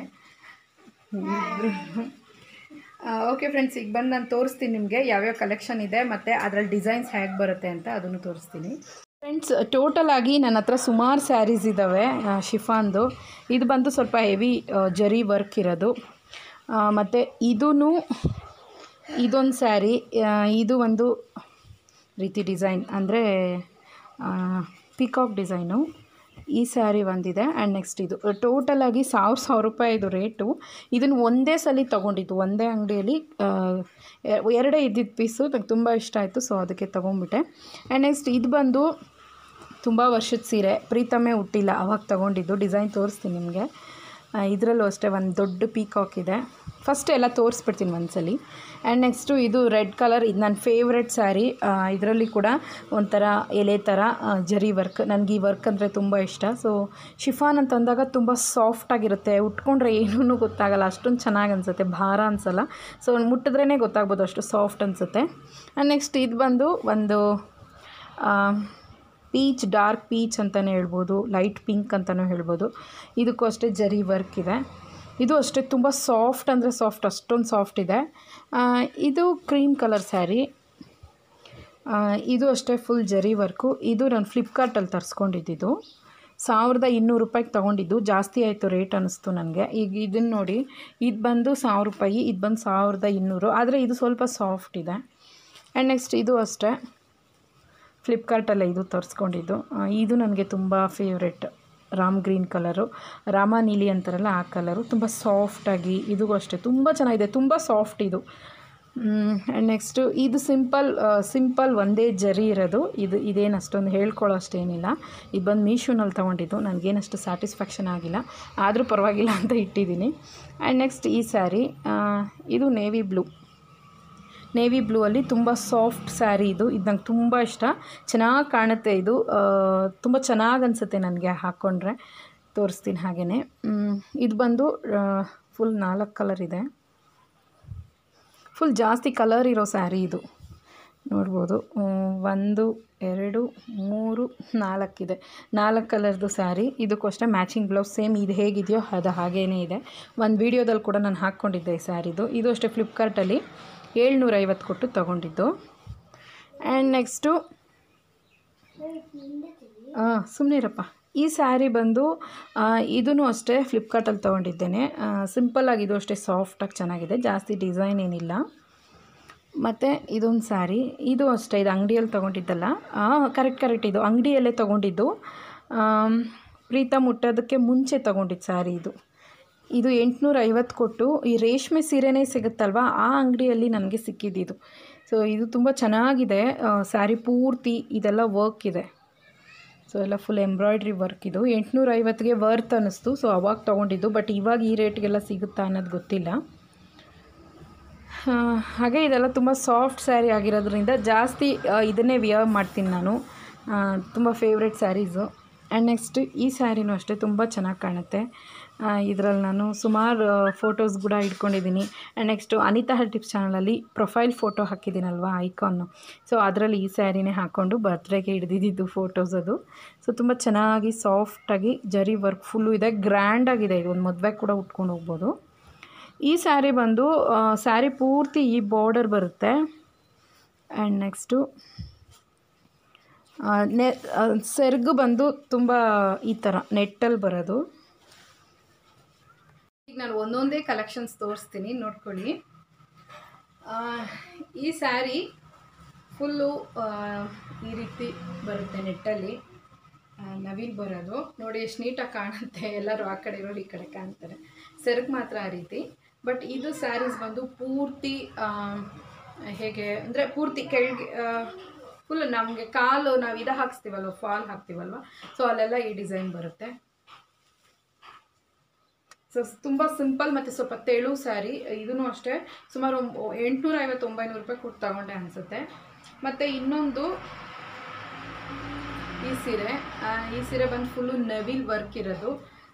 ಓಕೆ ಫ್ರೆಂಡ್ಸ್ ಈಗ ಬಂದು ನಾನು ತೋರಿಸ್ತೀನಿ ನಿಮಗೆ ಯಾವ್ಯಾವ ಕಲೆಕ್ಷನ್ ಇದೆ ಮತ್ತು ಅದರಲ್ಲಿ ಡಿಸೈನ್ಸ್ ಹೇಗೆ ಬರುತ್ತೆ ಅಂತ ಅದನ್ನು ತೋರಿಸ್ತೀನಿ ಫ್ರೆಂಡ್ಸ್ ಟೋಟಲ್ ಆಗಿ ನನ್ನ ಹತ್ರ ಸುಮಾರು ಸ್ಯಾರೀಸ್ ಇದ್ದಾವೆ ಶಿಫಾನ್ದು ಇದು ಬಂದು ಸ್ವಲ್ಪ ಹೆವಿ ಜರಿ ವರ್ಕ್ ಇರೋದು ಮತ್ತು ಇದೂ ಇದೊಂದು ಸ್ಯಾರಿ ಇದು ಒಂದು ರೀತಿ ಡಿಸೈನ್ ಅಂದರೆ ಪಿಕಾಕ್ ಡಿಸೈನು ಈ ಸ್ಯಾರಿ ಒಂದಿದೆ ಆ್ಯಂಡ್ ನೆಕ್ಸ್ಟ್ ಇದು ಟೋಟಲಾಗಿ ಸಾವಿರ ಸಾವಿರ ರೂಪಾಯಿ ಇದು ರೇಟು ಇದನ್ನು ಒಂದೇ ಸಲ ತೊಗೊಂಡಿದ್ದು ಒಂದೇ ಅಂಗಡಿಯಲ್ಲಿ ಎರಡೇ ಇದ್ದಿದ್ದು ಪೀಸು ನಂಗೆ ತುಂಬ ಇಷ್ಟ ಆಯಿತು ಸೊ ಅದಕ್ಕೆ ತೊಗೊಂಬಿಟ್ಟೆ ಆ್ಯಂಡ್ ನೆಕ್ಸ್ಟ್ ಇದು ಬಂದು ತುಂಬ ವರ್ಷದ ಸೀರೆ ಪ್ರೀತಮೇ ಹುಟ್ಟಿಲ್ಲ ಅವಾಗ ತೊಗೊಂಡಿದ್ದು ಡಿಸೈನ್ ತೋರಿಸ್ತೀನಿ ನಿಮಗೆ ಇದರಲ್ಲೂ ಅಷ್ಟೇ ಒಂದು ದೊಡ್ಡ ಪೀಕಾಕ್ ಇದೆ ಫಸ್ಟ್ ಎಲ್ಲ ತೋರಿಸ್ಬಿಡ್ತೀನಿ ಒಂದ್ಸಲಿ ಆ್ಯಂಡ್ ನೆಕ್ಸ್ಟು ಇದು ರೆಡ್ ಕಲರ್ ಇದು ನನ್ನ ಫೇವ್ರೆಟ್ ಸ್ಯಾರಿ ಇದರಲ್ಲಿ ಕೂಡ ಒಂಥರ ಎಲೆ ಥರ ಜರಿ ವರ್ಕ್ ನನಗೆ ಈ ವರ್ಕ್ ಅಂದರೆ ತುಂಬ ಇಷ್ಟ ಸೊ ಶಿಫಾನ್ ಅಂತ ಅಂದಾಗ ತುಂಬ ಸಾಫ್ಟಾಗಿರುತ್ತೆ ಉಟ್ಕೊಂಡ್ರೆ ಏನೂ ಗೊತ್ತಾಗಲ್ಲ ಅಷ್ಟೊಂದು ಚೆನ್ನಾಗಿ ಅನಿಸುತ್ತೆ ಭಾರ ಅನಿಸಲ್ಲ ಸೊ ಮುಟ್ಟಿದ್ರೇ ಗೊತ್ತಾಗ್ಬೋದು ಅಷ್ಟು ಸಾಫ್ಟ್ ಅನಿಸುತ್ತೆ ಆ್ಯಂಡ್ ನೆಕ್ಸ್ಟ್ ಇದು ಬಂದು ಒಂದು ಪೀಚ್ ಡಾರ್ಕ್ ಪೀಚ್ ಅಂತಲೇ ಹೇಳ್ಬೋದು ಲೈಟ್ ಪಿಂಕ್ ಅಂತಲೂ ಹೇಳ್ಬೋದು ಇದಕ್ಕೂ ಅಷ್ಟೇ ಜರಿ ವರ್ಕ್ ಇದೆ ಇದು ಅಷ್ಟೇ ತುಂಬ ಸಾಫ್ಟ್ ಅಂದರೆ ಸಾಫ್ಟ್ ಅಷ್ಟೊಂದು ಸಾಫ್ಟ್ ಇದೆ ಇದು ಕ್ರೀಮ್ ಕಲರ್ ಸ್ಯಾರಿ ಇದು ಅಷ್ಟೇ ಫುಲ್ ಜರಿ ವರ್ಕು ಇದು ನಾನು ಫ್ಲಿಪ್ಕಾರ್ಟಲ್ಲಿ ತರಿಸ್ಕೊಂಡಿದ್ದು ಸಾವಿರದ ಇನ್ನೂರು ರೂಪಾಯಿಗೆ ತೊಗೊಂಡಿದ್ದು ಜಾಸ್ತಿ ಆಯಿತು ರೇಟ್ ಅನ್ನಿಸ್ತು ನನಗೆ ಈಗ ಇದನ್ನು ನೋಡಿ ಇದು ಬಂದು ಸಾವಿರ ರೂಪಾಯಿ ಇದು ಬಂದು ಸಾವಿರದ ಇನ್ನೂರು ಆದರೆ ಇದು ಸ್ವಲ್ಪ ಸಾಫ್ಟ್ ಇದೆ ಆ್ಯಂಡ್ ನೆಕ್ಸ್ಟ್ ಇದು ಅಷ್ಟೇ ಫ್ಲಿಪ್ಕಾರ್ಟಲ್ಲೇ ಇದು ತರಿಸ್ಕೊಂಡಿದ್ದು ಇದು ನನಗೆ ತುಂಬ favourite Ram green colour Rama ನೀಲಿ ಅಂತಾರಲ್ಲ ಆ ಕಲರು ತುಂಬ ಸಾಫ್ಟಾಗಿ ಇದು ಅಷ್ಟೇ ತುಂಬ ಚೆನ್ನಾಗಿದೆ ತುಂಬ ಸಾಫ್ಟ್ ಇದು ಆ್ಯಂಡ್ ನೆಕ್ಸ್ಟು ಇದು ಸಿಂಪಲ್ ಸಿಂಪಲ್ ಒಂದೇ ಜರಿ ಇರೋದು ಇದು ಇದೇನು ಅಷ್ಟೊಂದು ಹೇಳ್ಕೊಳ್ಳೋ ಅಷ್ಟೇನಿಲ್ಲ ಇದು ಬಂದು ಮೀಶೋನಲ್ಲಿ ತೊಗೊಂಡಿದ್ದು ನನಗೇನಷ್ಟು ಸ್ಯಾಟಿಸ್ಫ್ಯಾಕ್ಷನ್ ಆಗಿಲ್ಲ ಆದರೂ ಪರವಾಗಿಲ್ಲ ಅಂತ ಇಟ್ಟಿದ್ದೀನಿ ಆ್ಯಂಡ್ ನೆಕ್ಸ್ಟ್ ಈ ಸ್ಯಾರಿ ಇದು ನೇವಿ ಬ್ಲೂ ನೇವಿ ಬ್ಲೂ ಅಲ್ಲಿ ತುಂಬ ಸಾಫ್ಟ್ ಸ್ಯಾರಿ ಇದು ಇದು ನಂಗೆ ತುಂಬ ಇಷ್ಟ ಚೆನ್ನಾಗಿ ಕಾಣುತ್ತೆ ಇದು ತುಂಬ ಚೆನ್ನಾಗಿ ಅನಿಸುತ್ತೆ ನನಗೆ ಹಾಕ್ಕೊಂಡ್ರೆ ತೋರಿಸ್ತೀನಿ ಹಾಗೆಯೇ ಇದು ಬಂದು ಫುಲ್ ನಾಲ್ಕು ಕಲರ್ ಇದೆ ಫುಲ್ ಜಾಸ್ತಿ ಕಲರ್ ಇರೋ ಸ್ಯಾರಿ ಇದು ನೋಡ್ಬೋದು ಒಂದು ಎರಡು ಮೂರು ನಾಲ್ಕಿದೆ ನಾಲ್ಕು ಕಲರ್ದು ಸ್ಯಾರಿ ಇದಕ್ಕೂ ಅಷ್ಟೇ ಮ್ಯಾಚಿಂಗ್ ಬ್ಲೌಸ್ ಸೇಮ್ ಇದು ಹೇಗಿದೆಯೋ ಅದು ಹಾಗೇ ಇದೆ ಒಂದು ವೀಡಿಯೋದಲ್ಲಿ ಕೂಡ ನಾನು ಹಾಕ್ಕೊಂಡಿದ್ದೆ ಈ ಸ್ಯಾರಿದು ಇದು ಅಷ್ಟೇ ಫ್ಲಿಪ್ಕಾರ್ಟಲ್ಲಿ ಏಳ್ನೂರೈವತ್ತು ಕೊಟ್ಟು ತೊಗೊಂಡಿದ್ದು ಆ್ಯಂಡ್ ನೆಕ್ಸ್ಟು ಹಾಂ ಸುಮ್ಮನಿರಪ್ಪ ಈ ಸ್ಯಾರಿ ಬಂದು ಇದೂ ಅಷ್ಟೇ ಫ್ಲಿಪ್ಕಾರ್ಟಲ್ಲಿ ತೊಗೊಂಡಿದ್ದೇನೆ ಸಿಂಪಲ್ಲಾಗಿ ಇದು ಅಷ್ಟೇ ಸಾಫ್ಟಾಗಿ ಚೆನ್ನಾಗಿದೆ ಜಾಸ್ತಿ ಡಿಸೈನ್ ಏನಿಲ್ಲ ಮತ್ತು ಇದೊಂದು ಸ್ಯಾರಿ ಇದು ಅಷ್ಟೇ ಇದು ಅಂಗಡಿಯಲ್ಲಿ ತೊಗೊಂಡಿದ್ದಲ್ಲ ಕರೆಕ್ಟ್ ಕರೆಕ್ಟ್ ಇದು ಅಂಗಡಿಯಲ್ಲೇ ತೊಗೊಂಡಿದ್ದು ಪ್ರೀತ ಮುಟ್ಟೋದಕ್ಕೆ ಮುಂಚೆ ತೊಗೊಂಡಿದ್ದು ಸ್ಯಾರಿ ಇದು ಇದು ಎಂಟುನೂರ ಐವತ್ತು ಕೊಟ್ಟು ಈ ರೇಷ್ಮೆ ಸೀರೆನೇ ಸಿಗುತ್ತಲ್ವ ಆ ಅಂಗಡಿಯಲ್ಲಿ ನನಗೆ ಸಿಕ್ಕಿದ್ದಿದು ಸೊ ಇದು ತುಂಬ ಚೆನ್ನಾಗಿದೆ ಸ್ಯಾರಿ ಪೂರ್ತಿ ಇದೆಲ್ಲ ವರ್ಕ್ ಇದೆ ಸೊ ಎಲ್ಲ ಫುಲ್ ಎಂಬ್ರಾಯ್ಡ್ರಿ ವರ್ಕ್ ಇದು ಎಂಟುನೂರ ಐವತ್ತಿಗೆ ವರ್ತ್ ಅನ್ನಿಸ್ತು ಸೊ ಅವಾಗ ತೊಗೊಂಡಿದ್ದು ಬಟ್ ಇವಾಗ ಈ ರೇಟ್ಗೆಲ್ಲ ಸಿಗುತ್ತಾ ಅನ್ನೋದು ಗೊತ್ತಿಲ್ಲ ಹಾಗೆ ಇದೆಲ್ಲ ತುಂಬ ಸಾಫ್ಟ್ ಸ್ಯಾರಿ ಆಗಿರೋದ್ರಿಂದ ಜಾಸ್ತಿ ಇದನ್ನೇ ವಿಯರ್ ಮಾಡ್ತೀನಿ ನಾನು ತುಂಬ ಫೇವ್ರೆಟ್ ಸ್ಯಾರೀಸು ಆ್ಯಂಡ್ ನೆಕ್ಸ್ಟ್ ಈ ಸ್ಯಾರಿನೂ ಅಷ್ಟೇ ತುಂಬ ಚೆನ್ನಾಗಿ ಕಾಣುತ್ತೆ ಇದರಲ್ಲಿ ನಾನು ಸುಮಾರು ಫೋಟೋಸ್ ಕೂಡ ಇಟ್ಕೊಂಡಿದ್ದೀನಿ and next Anitha her tips ಚಾನಲಲ್ಲಿ ಪ್ರೊಫೈಲ್ ಫೋಟೋ ಹಾಕಿದ್ದೀನಲ್ವ ಐಕಾನು ಸೊ ಅದರಲ್ಲಿ ಈ ಸ್ಯಾರಿನೇ ಹಾಕ್ಕೊಂಡು ಬರ್ತ್ಡೇಗೆ ಹಿಡ್ದಿದ್ದು ಫೋಟೋಸ್ ಅದು ಸೊ ತುಂಬ ಚೆನ್ನಾಗಿ ಸಾಫ್ಟಾಗಿ ಜರಿ ವರ್ಕ್ ಫುಲ್ಲು ಇದೆ ಗ್ರ್ಯಾಂಡಾಗಿದೆ ಇದು ಒಂದು ಮದುವೆ ಕೂಡ ಉಟ್ಕೊಂಡು ಹೋಗ್ಬೋದು ಈ ಸ್ಯಾರಿ ಬಂದು ಸ್ಯಾರಿ ಪೂರ್ತಿ ಈ ಬಾರ್ಡರ್ ಬರುತ್ತೆ ಆ್ಯಂಡ್ ನೆಕ್ಸ್ಟು ನೆ ಸೆರ್ಗು ಬಂದು ತುಂಬ ಈ ಥರ ನೆಟ್ಟಲ್ಲಿ ಬರೋದು ಈಗ ನಾನು ಒಂದೊಂದೇ ಕಲೆಕ್ಷನ್ಸ್ ತೋರಿಸ್ತೀನಿ ನೋಡ್ಕೊಳ್ಳಿ ಈ ಸ್ಯಾರಿ ಫುಲ್ಲು ಈ ರೀತಿ ಬರುತ್ತೆ ನೆಟ್ಟಲ್ಲಿ ನವಿಲ್ ಬರೋದು ನೋಡಿ ಎಷ್ಟು ನೀಟಾಗಿ ಕಾಣುತ್ತೆ ಎಲ್ಲರೂ ಆ ಕಡೆ ಇರೋರು ಈ ಕಡೆ ಕಾಣ್ತಾರೆ ಸೆರಗು ಮಾತ್ರ ಆ ರೀತಿ ಬಟ್ ಇದು ಸ್ಯಾರೀಸ್ ಬಂದು ಪೂರ್ತಿ ಹೇಗೆ ಅಂದರೆ ಪೂರ್ತಿ ಕೆಳಗೆ ಫುಲ್ ನಮಗೆ ಕಾಲು ನಾವು ಇದು ಹಾಕ್ಸ್ತೀವಲ್ವ ಫಾಲ್ ಹಾಕ್ತೀವಲ್ವ ಸೊ ಅಲ್ಲೆಲ್ಲ ಈ ಡಿಸೈನ್ ಬರುತ್ತೆ ಸೊ ತುಂಬ ಸಿಂಪಲ್ ಮತ್ತು ಸ್ವಲ್ಪ ತೆಳು ಸ್ಯಾರಿ ಇದೂ ಅಷ್ಟೇ ಸುಮಾರು ಎಂಟುನೂರ ಐವತ್ತು ಒಂಬೈನೂರು ರೂಪಾಯಿ ಕೊಟ್ಟು ತಗೊಂಡೆ ಅನಿಸುತ್ತೆ ಮತ್ತು ಇನ್ನೊಂದು ಈ ಸೀರೆ ಈ ಸೀರೆ ಬಂದು ಫುಲ್ಲು ನವಿಲ್ ವರ್ಕ್ ಇರೋದು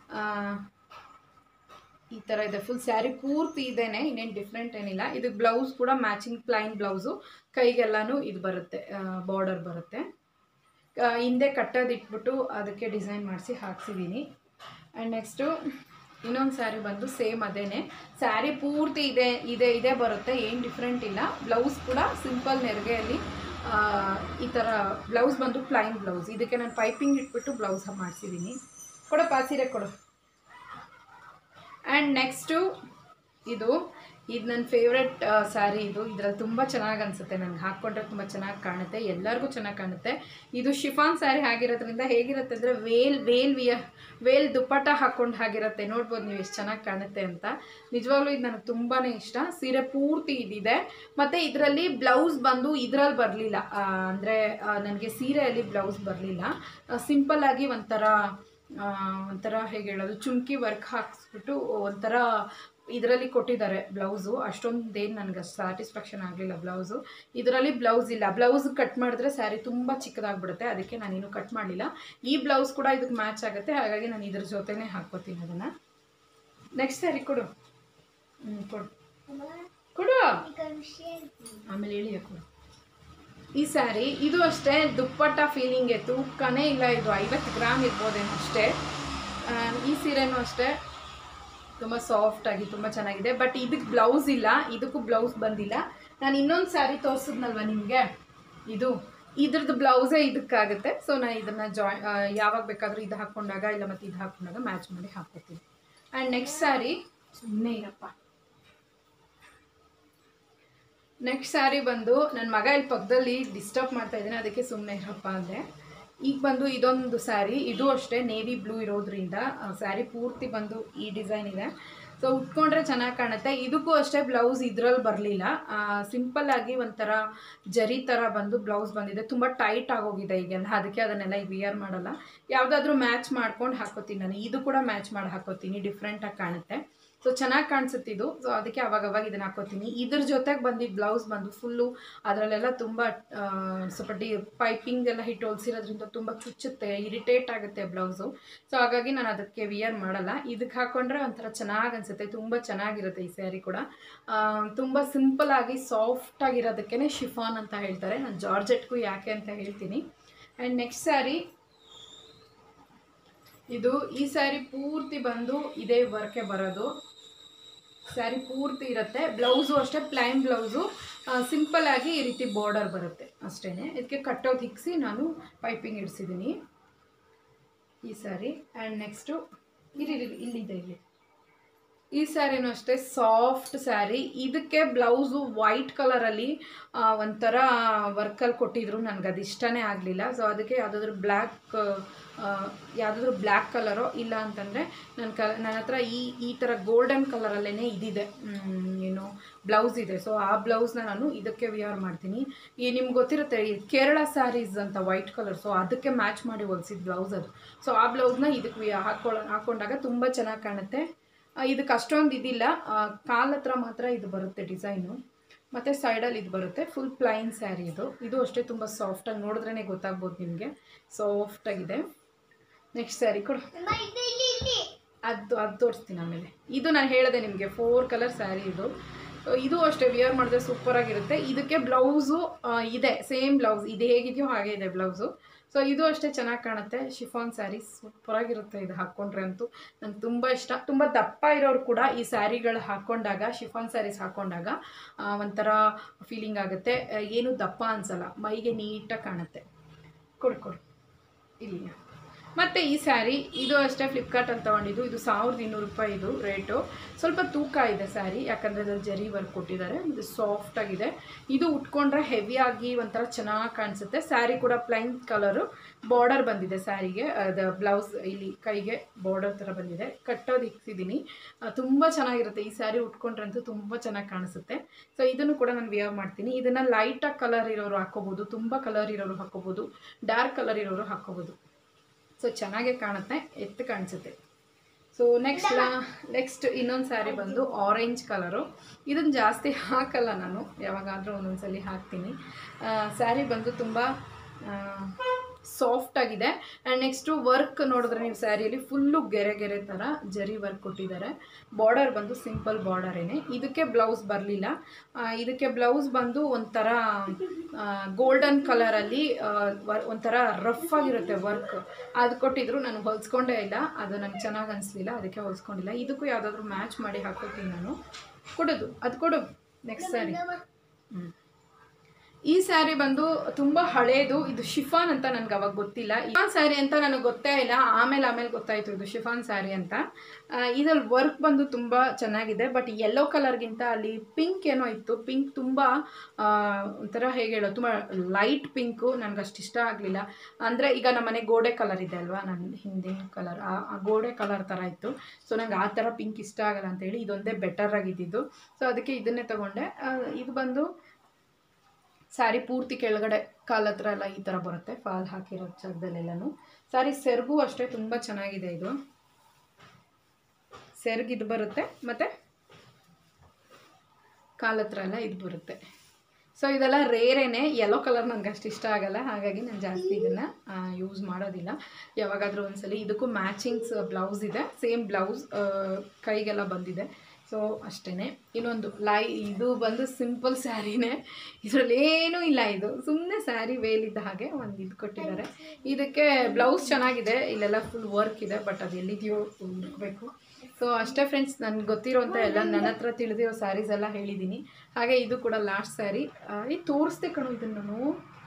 ಈ ಥರ ಇದೆ ಫುಲ್ ಸ್ಯಾರಿ ಪೂರ್ತಿ ಇದೇನೆ ಇನ್ನೇನು ಡಿಫ್ರೆಂಟ್ ಏನಿಲ್ಲ ಇದು ಬ್ಲೌಸ್ ಕೂಡ ಮ್ಯಾಚಿಂಗ್ ಪ್ಲೈನ್ ಬ್ಲೌಸು ಕೈಗೆಲ್ಲನೂ ಇದು ಬರುತ್ತೆ ಬಾರ್ಡರ್ ಬರುತ್ತೆ ಹಿಂದೆ ಕಟ್ಟೋದು ಇಟ್ಬಿಟ್ಟು ಅದಕ್ಕೆ ಡಿಸೈನ್ ಮಾಡಿಸಿ ಹಾಕ್ಸಿದ್ದೀನಿ ಆ್ಯಂಡ್ ನೆಕ್ಸ್ಟು ಇನ್ನೊಂದು ಸ್ಯಾರಿ ಬಂದು ಸೇಮ್ ಅದೇನೆ ಸ್ಯಾರಿ ಪೂರ್ತಿ ಇದೆ ಇದೆ ಇದೇ ಬರುತ್ತೆ ಏನು ಡಿಫ್ರೆಂಟ್ ಇಲ್ಲ ಬ್ಲೌಸ್ ಕೂಡ ಸಿಂಪಲ್ ನೆರಿಗೆಯಲ್ಲಿ ಈ ಥರ ಬ್ಲೌಸ್ ಬಂದು ಪ್ಲೈನ್ ಬ್ಲೌಸ್ ಇದಕ್ಕೆ ನಾನು ಪೈಪಿಂಗ್ ಇಟ್ಬಿಟ್ಟು ಬ್ಲೌಸ್ ಮಾಡಿಸಿದ್ದೀನಿ ಕೊಡಪ್ಪ ಸೀರೆ ಕೊಡು ಆ್ಯಂಡ್ ನೆಕ್ಸ್ಟು ಇದು ಇದು ನನ್ನ ಫೇವ್ರೆಟ್ ಸ್ಯಾರಿ ಇದು ಇದರಲ್ಲಿ ತುಂಬ ಚೆನ್ನಾಗಿ ಅನಿಸುತ್ತೆ ನನಗೆ ಹಾಕ್ಕೊಂಡ್ರೆ ತುಂಬ ಚೆನ್ನಾಗಿ ಕಾಣುತ್ತೆ ಎಲ್ಲರಿಗೂ ಚೆನ್ನಾಗಿ ಕಾಣುತ್ತೆ ಇದು ಶಿಫಾನ್ ಸ್ಯಾರಿ ಆಗಿರೋದ್ರಿಂದ ಹೇಗಿರುತ್ತೆ ಅಂದರೆ ವೇಲ್ ವೇಲ್ ವಿಯ ವೇಲ್ ದುಪ್ಪಟ್ಟ ಹಾಕ್ಕೊಂಡು ಹಾಗಿರುತ್ತೆ ನೋಡ್ಬೋದು ನೀವು ಎಷ್ಟು ಚೆನ್ನಾಗಿ ಕಾಣುತ್ತೆ ಅಂತ ನಿಜವಾಗ್ಲೂ ಇದು ನನಗೆ ತುಂಬಾ ಇಷ್ಟ ಸೀರೆ ಪೂರ್ತಿ ಇದಿದೆ ಮತ್ತು ಇದರಲ್ಲಿ ಬ್ಲೌಸ್ ಬಂದು ಇದರಲ್ಲಿ ಬರಲಿಲ್ಲ ಅಂದರೆ ನನಗೆ ಸೀರೆಯಲ್ಲಿ ಬ್ಲೌಸ್ ಬರಲಿಲ್ಲ ಸಿಂಪಲ್ಲಾಗಿ ಒಂಥರ ಆ, ಒಂಥರ ಹೇಗೆ ಹೇಳೋದು ಚುಮ್ಕಿ ವರ್ಕ್ ಹಾಕ್ಸ್ಬಿಟ್ಟು ಒಂಥರ ಇದರಲ್ಲಿ ಕೊಟ್ಟಿದ್ದಾರೆ ಬ್ಲೌಸು ಅಷ್ಟೊಂದೇನು ನನಗೆ ಸ್ಯಾಟಿಸ್ಫ್ಯಾಕ್ಷನ್ ಆಗಲಿಲ್ಲ ಬ್ಲೌಸು ಇದರಲ್ಲಿ ಬ್ಲೌಸ್ ಇಲ್ಲ ಬ್ಲೌಸ್ ಕಟ್ ಮಾಡಿದ್ರೆ ಸ್ಯಾರಿ ತುಂಬ ಚಿಕ್ಕದಾಗ್ಬಿಡುತ್ತೆ ಅದಕ್ಕೆ ನಾನೇನು ಕಟ್ ಮಾಡಲಿಲ್ಲ ಈ ಬ್ಲೌಸ್ ಕೂಡ ಇದಕ್ಕೆ ಮ್ಯಾಚ್ ಆಗುತ್ತೆ ಹಾಗಾಗಿ ನಾನು ಇದ್ರ ಜೊತೆನೇ ಹಾಕ್ಕೋತೀನಿ ಅದನ್ನು ನೆಕ್ಸ್ಟ್ ಸ್ಯಾರಿ ಕೊಡು ಹ್ಞೂ ಕೊಡು ಕೊಡು ಆಮೇಲೆ ಹೇಳಿ ಕೊಡು ಈ ಸ್ಯಾರಿ ಇದು ಅಷ್ಟೇ ದುಪ್ಪಟ್ಟ ಫೀಲಿಂಗೆ ತೂಕನೇ ಇಲ್ಲ ಇದು ಐವತ್ತು ಗ್ರಾಮ್ ಇರ್ಬೋದೇನೋ ಅಷ್ಟೇ ಆ, ಈ ಸೀರೆನೂ ಅಷ್ಟೇ ತುಂಬ ಸಾಫ್ಟಾಗಿ ತುಂಬ ಚೆನ್ನಾಗಿದೆ ಬಟ್ ಇದಕ್ಕೆ ಬ್ಲೌಸ್ ಇಲ್ಲ ಇದಕ್ಕೂ ಬ್ಲೌಸ್ ಬಂದಿಲ್ಲ ನಾನು ಇನ್ನೊಂದು ಸ್ಯಾರಿ ತೋರಿಸಿದ್ನಲ್ವ ನಿಮಗೆ ಇದು ಇದ್ರದ್ದು ಬ್ಲೌಸೇ ಇದಕ್ಕಾಗುತ್ತೆ ಸೊ ನಾನು ಇದನ್ನು ಜಾಯ್ ಯಾವಾಗ ಬೇಕಾದರೂ ಇದು ಹಾಕ್ಕೊಂಡಾಗ ಇಲ್ಲ ಮತ್ತು ಇದು ಹಾಕ್ಕೊಂಡಾಗ ಮ್ಯಾಚ್ ಮಾಡಿ ಹಾಕ್ಕೊತೀನಿ ಆ್ಯಂಡ್ ನೆಕ್ಸ್ಟ್ ಸ್ಯಾರಿ ಸುಮ್ಮನೆ ಇರಪ್ಪ ನೆಕ್ಸ್ಟ್ ಸ್ಯಾರಿ ಬಂದು ನನ್ನ ಮಗ ಇಲ್ಲಿ ಪಕ್ಕದಲ್ಲಿ ಡಿಸ್ಟರ್ಬ್ ಮಾಡ್ತಾ ಇದ್ದೀನಿ ಅದಕ್ಕೆ ಸುಮ್ಮನೆ ಇರಪ್ಪ ಅಂದೆ ಈಗ ಬಂದು ಇದೊಂದು ಸ್ಯಾರಿ ಇದು ಅಷ್ಟೇ ನೇವಿ ಬ್ಲೂ ಇರೋದ್ರಿಂದ ಸ್ಯಾರಿ ಪೂರ್ತಿ ಬಂದು ಈ ಡಿಸೈನ್ ಇದೆ ಸೊ ಉಟ್ಕೊಂಡ್ರೆ ಚೆನ್ನಾಗಿ ಕಾಣುತ್ತೆ ಇದಕ್ಕೂ ಅಷ್ಟೇ ಬ್ಲೌಸ್ ಇದ್ರಲ್ಲಿ ಬರಲಿಲ್ಲ ಸಿಂಪಲ್ ಆಗಿ ಒಂಥರ ಜರಿ ಥರ ಬಂದು ಬ್ಲೌಸ್ ಬಂದಿದೆ ತುಂಬ ಟೈಟ್ ಆಗೋಗಿದೆ ಈಗೆಲ್ಲ ಅದಕ್ಕೆ ಅದನ್ನೆಲ್ಲ ಈಗ ವಿಯರ್ ಮಾಡಲ್ಲ ಯಾವುದಾದ್ರೂ ಮ್ಯಾಚ್ ಮಾಡ್ಕೊಂಡು ಹಾಕೋತೀನಿ ನಾನು ಇದು ಕೂಡ ಮ್ಯಾಚ್ ಮಾಡಿ ಹಾಕೋತೀನಿ ಡಿಫ್ರೆಂಟಾಗಿ ಕಾಣುತ್ತೆ ಸೊ ಚೆನ್ನಾಗಿ ಕಾಣಿಸುತ್ತೆ ಇದು ಸೊ ಅದಕ್ಕೆ ಅವಾಗ ಅವಾಗ ಇದನ್ನ ಹಾಕೋತೀನಿ ಇದ್ರ ಜೊತೆಗೆ ಬಂದಿದ್ದು ಬ್ಲೌಸ್ ಬಂದು ಫುಲ್ಲು ಅದರಲ್ಲೆಲ್ಲ ತುಂಬ ಆ, ಸ್ವಲ್ಪ ಡಿ ಪೈಪಿಂಗ್ ಎಲ್ಲ ಹಿಟ್ಟು ಹೊಲ್ಸಿರೋದ್ರಿಂದ ತುಂಬ ಚುಚ್ಚುತ್ತೆ ಇರಿಟೇಟ್ ಆಗುತ್ತೆ ಬ್ಲೌಸು ಸೊ ಹಾಗಾಗಿ ನಾನು ಅದಕ್ಕೆ ವಿಯರ್ ಮಾಡಲ್ಲ ಇದಕ್ಕೆ ಹಾಕೊಂಡ್ರೆ ಒಂಥರ ಚೆನ್ನಾಗಿ ಅನಿಸುತ್ತೆ ತುಂಬ ಚೆನ್ನಾಗಿರುತ್ತೆ ಈ ಸ್ಯಾರಿ ಕೂಡ ಆ, ತುಂಬ ಸಿಂಪಲ್ ಆಗಿ ಸಾಫ್ಟ್ ಆಗಿರೋದಕ್ಕೆ ಶಿಫಾನ್ ಅಂತ ಹೇಳ್ತಾರೆ ನಾನು ಜಾರ್ಜೆಟ್ಗೂ ಯಾಕೆ ಅಂತ ಹೇಳ್ತೀನಿ ಆ್ಯಂಡ್ ನೆಕ್ಸ್ಟ್ ಸ್ಯಾರಿ ಇದು ಈ ಸ್ಯಾರಿ ಪೂರ್ತಿ ಬಂದು ಇದೇ ವರ್ಕೆ ಬರೋದು ಸ್ಯಾರಿ ಪೂರ್ತಿ ಇರುತ್ತೆ ಬ್ಲೌಸು ಅಷ್ಟೇ ಪ್ಲೈನ್ ಬ್ಲೌಸು ಸಿಂಪಲ್ ಆಗಿ ಈ ರೀತಿ ಬಾರ್ಡರ್ ಬರುತ್ತೆ ಅಷ್ಟೇ ಇದಕ್ಕೆ ಕಟ್ಟೋದು ಹಿಗ್ಸಿ ನಾನು ಪೈಪಿಂಗ್ ಇಡಿಸಿದ್ದೀನಿ ಈ ಸ್ಯಾರಿ ಆ್ಯಂಡ್ ನೆಕ್ಸ್ಟು ಇರಿ ಇರಿ, ಇಲ್ಲಿದೆ ಇಲ್ಲಿ ಈ ಸ್ಯಾರಿನೂ ಅಷ್ಟೇ ಸಾಫ್ಟ್ ಸ್ಯಾರಿ ಇದಕ್ಕೆ ಬ್ಲೌಸು ವೈಟ್ ಕಲರಲ್ಲಿ ಒಂಥರ ವರ್ಕಲ್ಲಿ ಕೊಟ್ಟಿದ್ರು ನನಗೆ ಅದು ಇಷ್ಟನೇ ಆಗಲಿಲ್ಲ ಸೊ ಅದಕ್ಕೆ ಯಾವುದಾದ್ರೂ ಬ್ಲ್ಯಾಕ್ ಯಾವುದಾದ್ರೂ ಬ್ಲ್ಯಾಕ್ ಕಲರೋ ಇಲ್ಲ ಅಂತಂದರೆ ನನ್ನ ಕ ನನ್ನ ಹತ್ರ ಈ ಈ ಥರ ಗೋಲ್ಡನ್ ಕಲರಲ್ಲೇ ಇದಿದೆ ಮ್, ಏನು ಬ್ಲೌಸ್ ಇದೆ ಸೊ ಆ ಬ್ಲೌಸ್ನ ನಾನು ಇದಕ್ಕೆ ವಿಯರ್ ಮಾಡ್ತೀನಿ ಈ ನಿಮ್ಗೆ ಗೊತ್ತಿರುತ್ತೆ ಈ ಕೇರಳ ಸ್ಯಾರೀಸ್ ಅಂತ ವೈಟ್ ಕಲರ್ ಸೊ ಅದಕ್ಕೆ ಮ್ಯಾಚ್ ಮಾಡಿ ಹೊಲ್ಸಿದ ಬ್ಲೌಸ್ ಅದು ಸೊ ಆ ಬ್ಲೌಸ್ನ ಇದಕ್ಕೆ ವಿ- ಹಾಕೊಳ್ಳೋ ಹಾಕೊಂಡಾಗ ತುಂಬ ಚೆನ್ನಾಗಿ ಕಾಣುತ್ತೆ ಆ, ಇದಕ್ಕೆ ಅಷ್ಟೊಂದು ಇದಿಲ್ಲ ಕಾಲ ಹತ್ರ ಮಾತ್ರ ಇದು ಬರುತ್ತೆ ಡಿಸೈನು ಮತ್ತು ಸೈಡಲ್ಲಿ ಇದು ಬರುತ್ತೆ ಫುಲ್ ಪ್ಲೈನ್ ಸ್ಯಾರಿ ಇದು ಇದು ಅಷ್ಟೇ ತುಂಬ ಸಾಫ್ಟಾಗಿ ನೋಡಿದ್ರೇ ಗೊತ್ತಾಗ್ಬೋದು ನಿಮಗೆ ಸಾಫ್ಟಾಗಿದೆ ನೆಕ್ಸ್ಟ್ ಸ್ಯಾರಿ ಕೊಡು ಅದು ಅದು ತೋರಿಸ್ತೀನಿ ಆಮೇಲೆ ಇದು ನಾನು ಹೇಳಿದೆ ನಿಮಗೆ ಫೋರ್ ಕಲರ್ ಸ್ಯಾರಿ ಇದು ಸೊ ಇದು ಅಷ್ಟೇ ವಿಯರ್ ಮಾಡಿದ್ರೆ ಸೂಪರಾಗಿರುತ್ತೆ ಇದಕ್ಕೆ ಬ್ಲೌಸು ಇದೆ ಸೇಮ್ ಬ್ಲೌಸ್ ಇದು ಹೇಗಿದೆಯೋ ಹಾಗೆ ಇದೆ ಬ್ಲೌಸು ಸೊ ಇದು ಅಷ್ಟೇ ಚೆನ್ನಾಗಿ ಕಾಣುತ್ತೆ ಶಿಫಾನ್ ಸ್ಯಾರಿ ಸೂಪರಾಗಿರುತ್ತೆ ಇದು ಹಾಕ್ಕೊಂಡ್ರೆ ಅಂತೂ ನಂಗೆ ತುಂಬ ಇಷ್ಟ ತುಂಬ ದಪ್ಪ ಇರೋರು ಕೂಡ ಈ ಸ್ಯಾರಿಗಳು ಹಾಕ್ಕೊಂಡಾಗ ಶಿಫಾನ್ ಸ್ಯಾರೀಸ್ ಹಾಕ್ಕೊಂಡಾಗ ಆ, ಒಂಥರ ಫೀಲಿಂಗ್ ಆಗುತ್ತೆ ಆ, ಏನು ದಪ್ಪ ಅನ್ಸಲ್ಲ ಮೈಗೆ ನೀಟಾಗಿ ಕಾಣುತ್ತೆ ಕೊಡು ಕೊಡು ಇಲ್ಲಿ ಮತ್ತು ಈ ಸ್ಯಾರಿ ಇದು ಅಷ್ಟೇ ಫ್ಲಿಪ್ಕಾರ್ಟಲ್ಲಿ ತೊಗೊಂಡಿದ್ದು ಇದು ಸಾವಿರದ ಇನ್ನೂರು ರೂಪಾಯಿ ಇದು ರೇಟು ಸ್ವಲ್ಪ ತೂಕ ಇದೆ ಸ್ಯಾರಿ ಯಾಕಂದರೆ ಅದ್ರಲ್ಲಿ ಜರಿ ವರ್ಕ್ ಕೊಟ್ಟಿದ್ದಾರೆ ಇದು ಸಾಫ್ಟ್ ಆಗಿದೆ ಇದು ಉಟ್ಕೊಂಡ್ರೆ ಹೆವಿಯಾಗಿ ಒಂಥರ ಚೆನ್ನಾಗಿ ಕಾಣಿಸುತ್ತೆ ಸ್ಯಾರಿ ಕೂಡ ಪ್ಲೈನ್ ಕಲರು ಬಾರ್ಡರ್ ಬಂದಿದೆ ಸ್ಯಾರಿಗೆ ಅದು ಬ್ಲೌಸ್ ಇಲ್ಲಿ ಕೈಗೆ ಬಾರ್ಡರ್ ಥರ ಬಂದಿದೆ ಕಟ್ಟೋದು ಇಕ್ಸಿದ್ದೀನಿ ತುಂಬ ಚೆನ್ನಾಗಿರುತ್ತೆ ಈ ಸ್ಯಾರಿ ಉಟ್ಕೊಂಡ್ರಂತೂ ತುಂಬ ಚೆನ್ನಾಗಿ ಕಾಣಿಸುತ್ತೆ ಸೊ ಇದನ್ನು ಕೂಡ ನಾನು ವಿಯರ್ ಮಾಡ್ತೀನಿ ಇದನ್ನು ಲೈಟಾಗಿ ಕಲರ್ ಇರೋರು ಹಾಕ್ಕೋಬೋದು ತುಂಬ ಕಲರ್ ಇರೋರು ಹಾಕ್ಕೋಬೋದು ಡಾರ್ಕ್ ಕಲರ್ ಇರೋರು ಹಾಕ್ಕೋಬೋದು ಸೊ ಚೆನ್ನಾಗೇ ಕಾಣುತ್ತೆ ಎತ್ತು ಕಾಣಿಸುತ್ತೆ ಸೊ ನೆಕ್ಸ್ಟ್ ನೆಕ್ಸ್ಟ್ ಇನ್ನೊಂದು ಸ್ಯಾರಿ ಬಂದು ಆರೆಂಜ್ ಕಲರು ಇದನ್ನು ಜಾಸ್ತಿ ಹಾಕಲ್ಲ ನಾನು ಯಾವಾಗಾದರೂ ಒಂದೊಂದು ಸಲ ಹಾಕ್ತೀನಿ ಸ್ಯಾರಿ ಬಂದು ತುಂಬ ಸಾಫ್ಟ್ ಆಗಿದೆ ಆ್ಯಂಡ್ ನೆಕ್ಸ್ಟು ವರ್ಕ್ ನೋಡಿದ್ರೆ ನೀವು ಸ್ಯಾರಿಯಲ್ಲಿ ಫುಲ್ಲು ಗೆರೆ ಗೆರೆ ಥರ ಜರಿ ವರ್ಕ್ ಕೊಟ್ಟಿದ್ದಾರೆ ಬಾರ್ಡರ್ ಬಂದು ಸಿಂಪಲ್ ಬಾರ್ಡರೇನೆ ಇದಕ್ಕೆ ಬ್ಲೌಸ್ ಬರಲಿಲ್ಲ ಇದಕ್ಕೆ ಬ್ಲೌಸ್ ಬಂದು ಒಂಥರ ಗೋಲ್ಡನ್ ಕಲರಲ್ಲಿ ಒಂಥರ ರಫ್ ಆಗಿರುತ್ತೆ ವರ್ಕ್ ಅದು ಕೊಟ್ಟಿದ್ರು ನಾನು ಹೊಲ್ಸ್ಕೊಂಡೇ ಇಲ್ಲ ಅದು ನನಗೆ ಚೆನ್ನಾಗಿ ಅನಿಸ್ಲಿಲ್ಲ ಅದಕ್ಕೆ ಹೊಲ್ಸ್ಕೊಂಡಿಲ್ಲ ಇದಕ್ಕೂ ಯಾವುದಾದ್ರೂ ಮ್ಯಾಚ್ ಮಾಡಿ ಹಾಕೋತೀನಿ ನಾನು ಕೊಡೋದು ಅದು ಕೊಡು ನೆಕ್ಸ್ಟ್ ಸ್ಯಾರಿ ಹ್ಞೂ ಈ ಸ್ಯಾರಿ ಬಂದು ತುಂಬ ಹಳೇದು ಇದು ಶಿಫಾನ್ ಅಂತ ನನಗೆ ಅವಾಗ ಗೊತ್ತಿಲ್ಲ ಶಿಫಾನ್ ಸ್ಯಾರಿ ಅಂತ ನನಗೆ ಗೊತ್ತೇ ಇಲ್ಲ ಆಮೇಲೆ ಆಮೇಲೆ ಗೊತ್ತಾಯಿತು ಇದು ಶಿಫಾನ್ ಸ್ಯಾರಿ ಅಂತ ಇದ್ರಲ್ಲಿ ವರ್ಕ್ ಬಂದು ತುಂಬ ಚೆನ್ನಾಗಿದೆ ಬಟ್ ಯೆಲ್ಲೋ ಕಲರ್ಗಿಂತ ಅಲ್ಲಿ ಪಿಂಕ್ ಏನೋ ಇತ್ತು ಪಿಂಕ್ ತುಂಬ ಆ, ಒಂಥರ ಹೇಗೆ ಹೇಳೋ ತುಂಬ ಲೈಟ್ ಪಿಂಕು ನನಗೆ ಅಷ್ಟು ಇಷ್ಟ ಆಗಲಿಲ್ಲ ಅಂದರೆ ಈಗ ನಮ್ಮ ಮನೆ ಗೋಡೆ ಕಲರ್ ಇದೆ ಅಲ್ವಾ ನನ್ನ ಹಿಂದಿನ ಕಲರ್ ಆ ಆ ಗೋಡೆ ಕಲರ್ ಥರ ಇತ್ತು ಸೊ ನಂಗೆ ಆ ಥರ ಪಿಂಕ್ ಇಷ್ಟ ಆಗಲ್ಲ ಅಂತೇಳಿ ಇದೊಂದೇ ಬೆಟರ್ ಆಗಿದ್ದಿದ್ದು ಸೊ ಅದಕ್ಕೆ ಇದನ್ನೇ ತಗೊಂಡೆ ಆ, ಇದು ಬಂದು ಸ್ಯಾರಿ ಪೂರ್ತಿ ಕೆಳಗಡೆ ಕಾಲ ಹತ್ರ ಎಲ್ಲ ಈ ಥರ ಬರುತ್ತೆ ಫಾಲ್ ಹಾಕಿರೋ ಜಾಗದಲ್ಲೆಲ್ಲನೂ ಸ್ಯಾರಿ ಸೆರಗು ಅಷ್ಟೇ ತುಂಬ ಚೆನ್ನಾಗಿದೆ ಇದು ಸೆರಗು ಇದು ಬರುತ್ತೆ ಮತ್ತು ಕಾಲ ಹತ್ರ ಎಲ್ಲ ಇದು ಬರುತ್ತೆ ಸೊ ಇದೆಲ್ಲ ರೇರೇನೆ ಯೆಲ್ಲೋ ಕಲರ್ ನನಗೆ ಅಷ್ಟು ಇಷ್ಟ ಆಗಲ್ಲ ಹಾಗಾಗಿ ನಾನು ಜಾಸ್ತಿ ಇದನ್ನು ಯೂಸ್ ಮಾಡೋದಿಲ್ಲ ಯಾವಾಗಾದರೂ ಒಂದ್ಸಲಿ ಇದಕ್ಕೂ ಮ್ಯಾಚಿಂಗ್ಸ್ ಬ್ಲೌಸ್ ಇದೆ ಸೇಮ್ ಬ್ಲೌಸ್ ಕೈಗೆಲ್ಲ ಬಂದಿದೆ ಸೊ ಅಷ್ಟೇ ಇನ್ನೊಂದು ಲೈ ಇದು ಬಂದು ಸಿಂಪಲ್ ಸ್ಯಾರಿನೇ ಇದರಲ್ಲಿ ಏನೂ ಇಲ್ಲ ಇದು ಸುಮ್ಮನೆ ಸ್ಯಾರಿ ವೇಲಿದ್ದ ಹಾಗೆ ಒಂದು ಇದು ಕೊಟ್ಟಿದ್ದಾರೆ ಇದಕ್ಕೆ ಬ್ಲೌಸ್ ಚೆನ್ನಾಗಿದೆ ಇಲ್ಲೆಲ್ಲ ಫುಲ್ ವರ್ಕ್ ಇದೆ ಬಟ್ ಅದು ಎಲ್ಲಿದೆಯೋ ಹುಡುಕ್ಬೇಕು ಸೊ ಅಷ್ಟೇ ಫ್ರೆಂಡ್ಸ್ ನನಗೆ ಗೊತ್ತಿರೋಂಥ ಎಲ್ಲ ನನ್ನ ಹತ್ರ ತಿಳಿದಿರೋ ಸ್ಯಾರೀಸ್ ಎಲ್ಲ ಹೇಳಿದ್ದೀನಿ ಹಾಗೆ ಇದು ಕೂಡ ಲಾಸ್ಟ್ ಸ್ಯಾರಿ ಇದು ತೋರಿಸ್ದೆ ಕಣೋ ಇದನ್ನು ನಾನು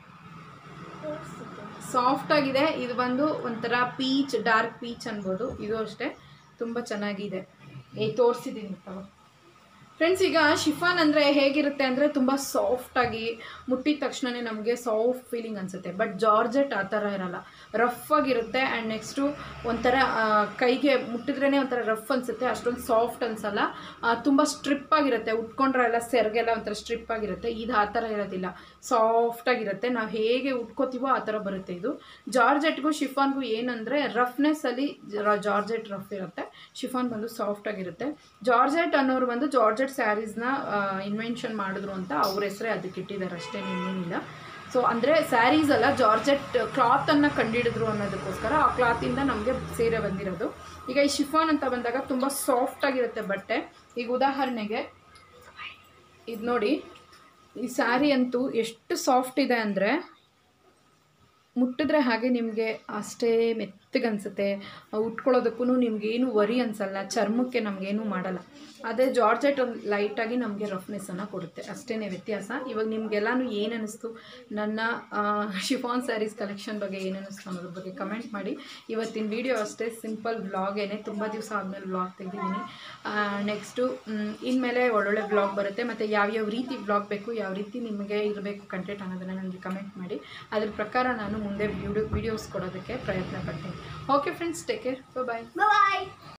ಸಾಫ್ಟ್ ಆಗಿದೆ ಇದು ಬಂದು ಒಂಥರ ಪೀಚ್ ಡಾರ್ಕ್ ಪೀಚ್ ಅನ್ಬೋದು ಇದು ಅಷ್ಟೇ ತುಂಬ ಚೆನ್ನಾಗಿದೆ ಏ ತೋರಿಸಿದ್ದೀನಿ ತಗೋ ಫ್ರೆಂಡ್ಸ್ ಈಗ ಶಿಫಾನ್ ಅಂದರೆ ಹೇಗಿರುತ್ತೆ ಅಂದರೆ ತುಂಬ ಸಾಫ್ಟಾಗಿ ಮುಟ್ಟಿದ ತಕ್ಷಣವೇ ನಮಗೆ ಸಾಫ್ಟ್ ಫೀಲಿಂಗ್ ಅನಿಸುತ್ತೆ ಬಟ್ ಜಾರ್ಜೆಟ್ ಆ ಥರ ಇರಲ್ಲ ರಫ್ ಆಗಿರುತ್ತೆ ಆ್ಯಂಡ್ ನೆಕ್ಸ್ಟು ಒಂಥರ ಆ, ಕೈಗೆ ಮುಟ್ಟಿದ್ರೇ ಒಂಥರ ರಫ್ ಅನಿಸುತ್ತೆ ಅಷ್ಟೊಂದು ಸಾಫ್ಟ್ ಅನಿಸಲ್ಲ ತುಂಬ ಸ್ಟ್ರಿಪ್ ಆಗಿರುತ್ತೆ ಉಟ್ಕೊಂಡ್ರೆ ಎಲ್ಲ ಸೆರ್ಗೆಲ್ಲ ಒಂಥರ ಸ್ಟ್ರಿಪ್ ಆಗಿರುತ್ತೆ ಇದು ಆ ಥರ ಇರೋದಿಲ್ಲ ಸಾಫ್ಟಾಗಿರುತ್ತೆ ನಾವು ಹೇಗೆ ಉಟ್ಕೋತೀವೋ ಆ ಥರ ಬರುತ್ತೆ ಇದು ಜಾರ್ಜೆಟ್ಗೂ ಶಿಫಾನ್ಗೂ ಏನಂದರೆ ರಫ್ನೆಸ್ಸಲ್ಲಿ ಜಾರ್ಜೆಟ್ ರಫ್ ಇರುತ್ತೆ ಶಿಫಾನ್ ಬಂದು ಸಾಫ್ಟ್ ಆಗಿರುತ್ತೆ ಜಾರ್ಜೆಟ್ ಅನ್ನೋರು ಬಂದು ಜಾರ್ಜೆಟ್ ಸ್ಯಾರೀಸ್ನ ಇನ್ವೆನ್ಷನ್ ಮಾಡಿದ್ರು ಅಂತ ಅವ್ರ ಹೆಸರೇ ಅದಕ್ಕೆ ಇಟ್ಟಿದ್ದಾರೆ ಅಷ್ಟೇ ಇನ್ನೇನಿಲ್ಲ ಸೊ ಅಂದರೆ ಸ್ಯಾರೀಸ್ ಅಲ್ಲ ಜಾರ್ಜೆಟ್ ಕ್ಲಾತನ್ನು ಕಂಡಿಡಿದ್ರು ಅನ್ನೋದಕ್ಕೋಸ್ಕರ ಆ ಕ್ಲಾತಿಂದ ನಮಗೆ ಸೀರೆ ಬಂದಿರೋದು ಈಗ ಈ ಶಿಫಾನ್ ಅಂತ ಬಂದಾಗ ತುಂಬ ಸಾಫ್ಟ್ ಆಗಿರುತ್ತೆ ಬಟ್ಟೆ ಈಗ ಉದಾಹರಣೆಗೆ ಇದು ನೋಡಿ ಈ ಸ್ಯಾರಿ ಅಂತೂ ಎಷ್ಟು ಸಾಫ್ಟ್ ಇದೆ ಅಂದರೆ ಮುಟ್ಟಿದ್ರೆ ಹಾಗೆ ನಿಮಗೆ ಅಷ್ಟೇ ಮೆತ್ತಗನ್ಸುತ್ತೆ ಉಟ್ಕೊಳ್ಳೋದಕ್ಕೂ ನಿಮಗೇನು ವರಿ ಅನ್ಸಲ್ಲ ಚರ್ಮಕ್ಕೆ ನಮಗೇನು ಮಾಡಲ್ಲ ಅದೇ ಜಾರ್ಜೆಟ್ ಒಂದು ಲೈಟಾಗಿ ನಮಗೆ ರಫ್ನೆಸ್ಸನ್ನು ಕೊಡುತ್ತೆ ಅಷ್ಟೇ ವ್ಯತ್ಯಾಸ ಇವಾಗ ನಿಮಗೆಲ್ಲನೂ ಏನು ಅನ್ನಿಸ್ತು ನನ್ನ ಶಿಫಾನ್ ಸ್ಯಾರೀಸ್ ಕಲೆಕ್ಷನ್ ಬಗ್ಗೆ ಏನು ಅನ್ನಿಸ್ತು ಅನ್ನೋದ್ರ ಬಗ್ಗೆ ಕಮೆಂಟ್ ಮಾಡಿ ಇವತ್ತಿನ ವಿಡಿಯೋ ಅಷ್ಟೇ ಸಿಂಪಲ್ ವ್ಲಾಗೇನೆ ತುಂಬ ದಿವಸ ಆದಮೇಲೆ ವ್ಲಾಗ್ ತೆಗೆದಿದ್ದೀನಿ ನೆಕ್ಸ್ಟು ಇನ್ಮೇಲೆ ಒಳ್ಳೊಳ್ಳೆ ವ್ಲಾಗ್ ಬರುತ್ತೆ ಮತ್ತು ಯಾವ್ಯಾವ ರೀತಿ ವ್ಲಾಗ್ ಬೇಕು ಯಾವ ರೀತಿ ನಿಮಗೆ ಇರಬೇಕು ಕಂಟೆಂಟ್ ಅನ್ನೋದನ್ನು ನನಗೆ ಕಮೆಂಟ್ ಮಾಡಿ ಅದ್ರ ಪ್ರಕಾರ ನಾನು ಮುಂದೆ ವಿಡಿಯೋ ವಿಡಿಯೋಸ್ ಕೊಡೋದಕ್ಕೆ ಪ್ರಯತ್ನ ಪಡ್ತೀನಿ okay friends take care bye ಬಾಯ್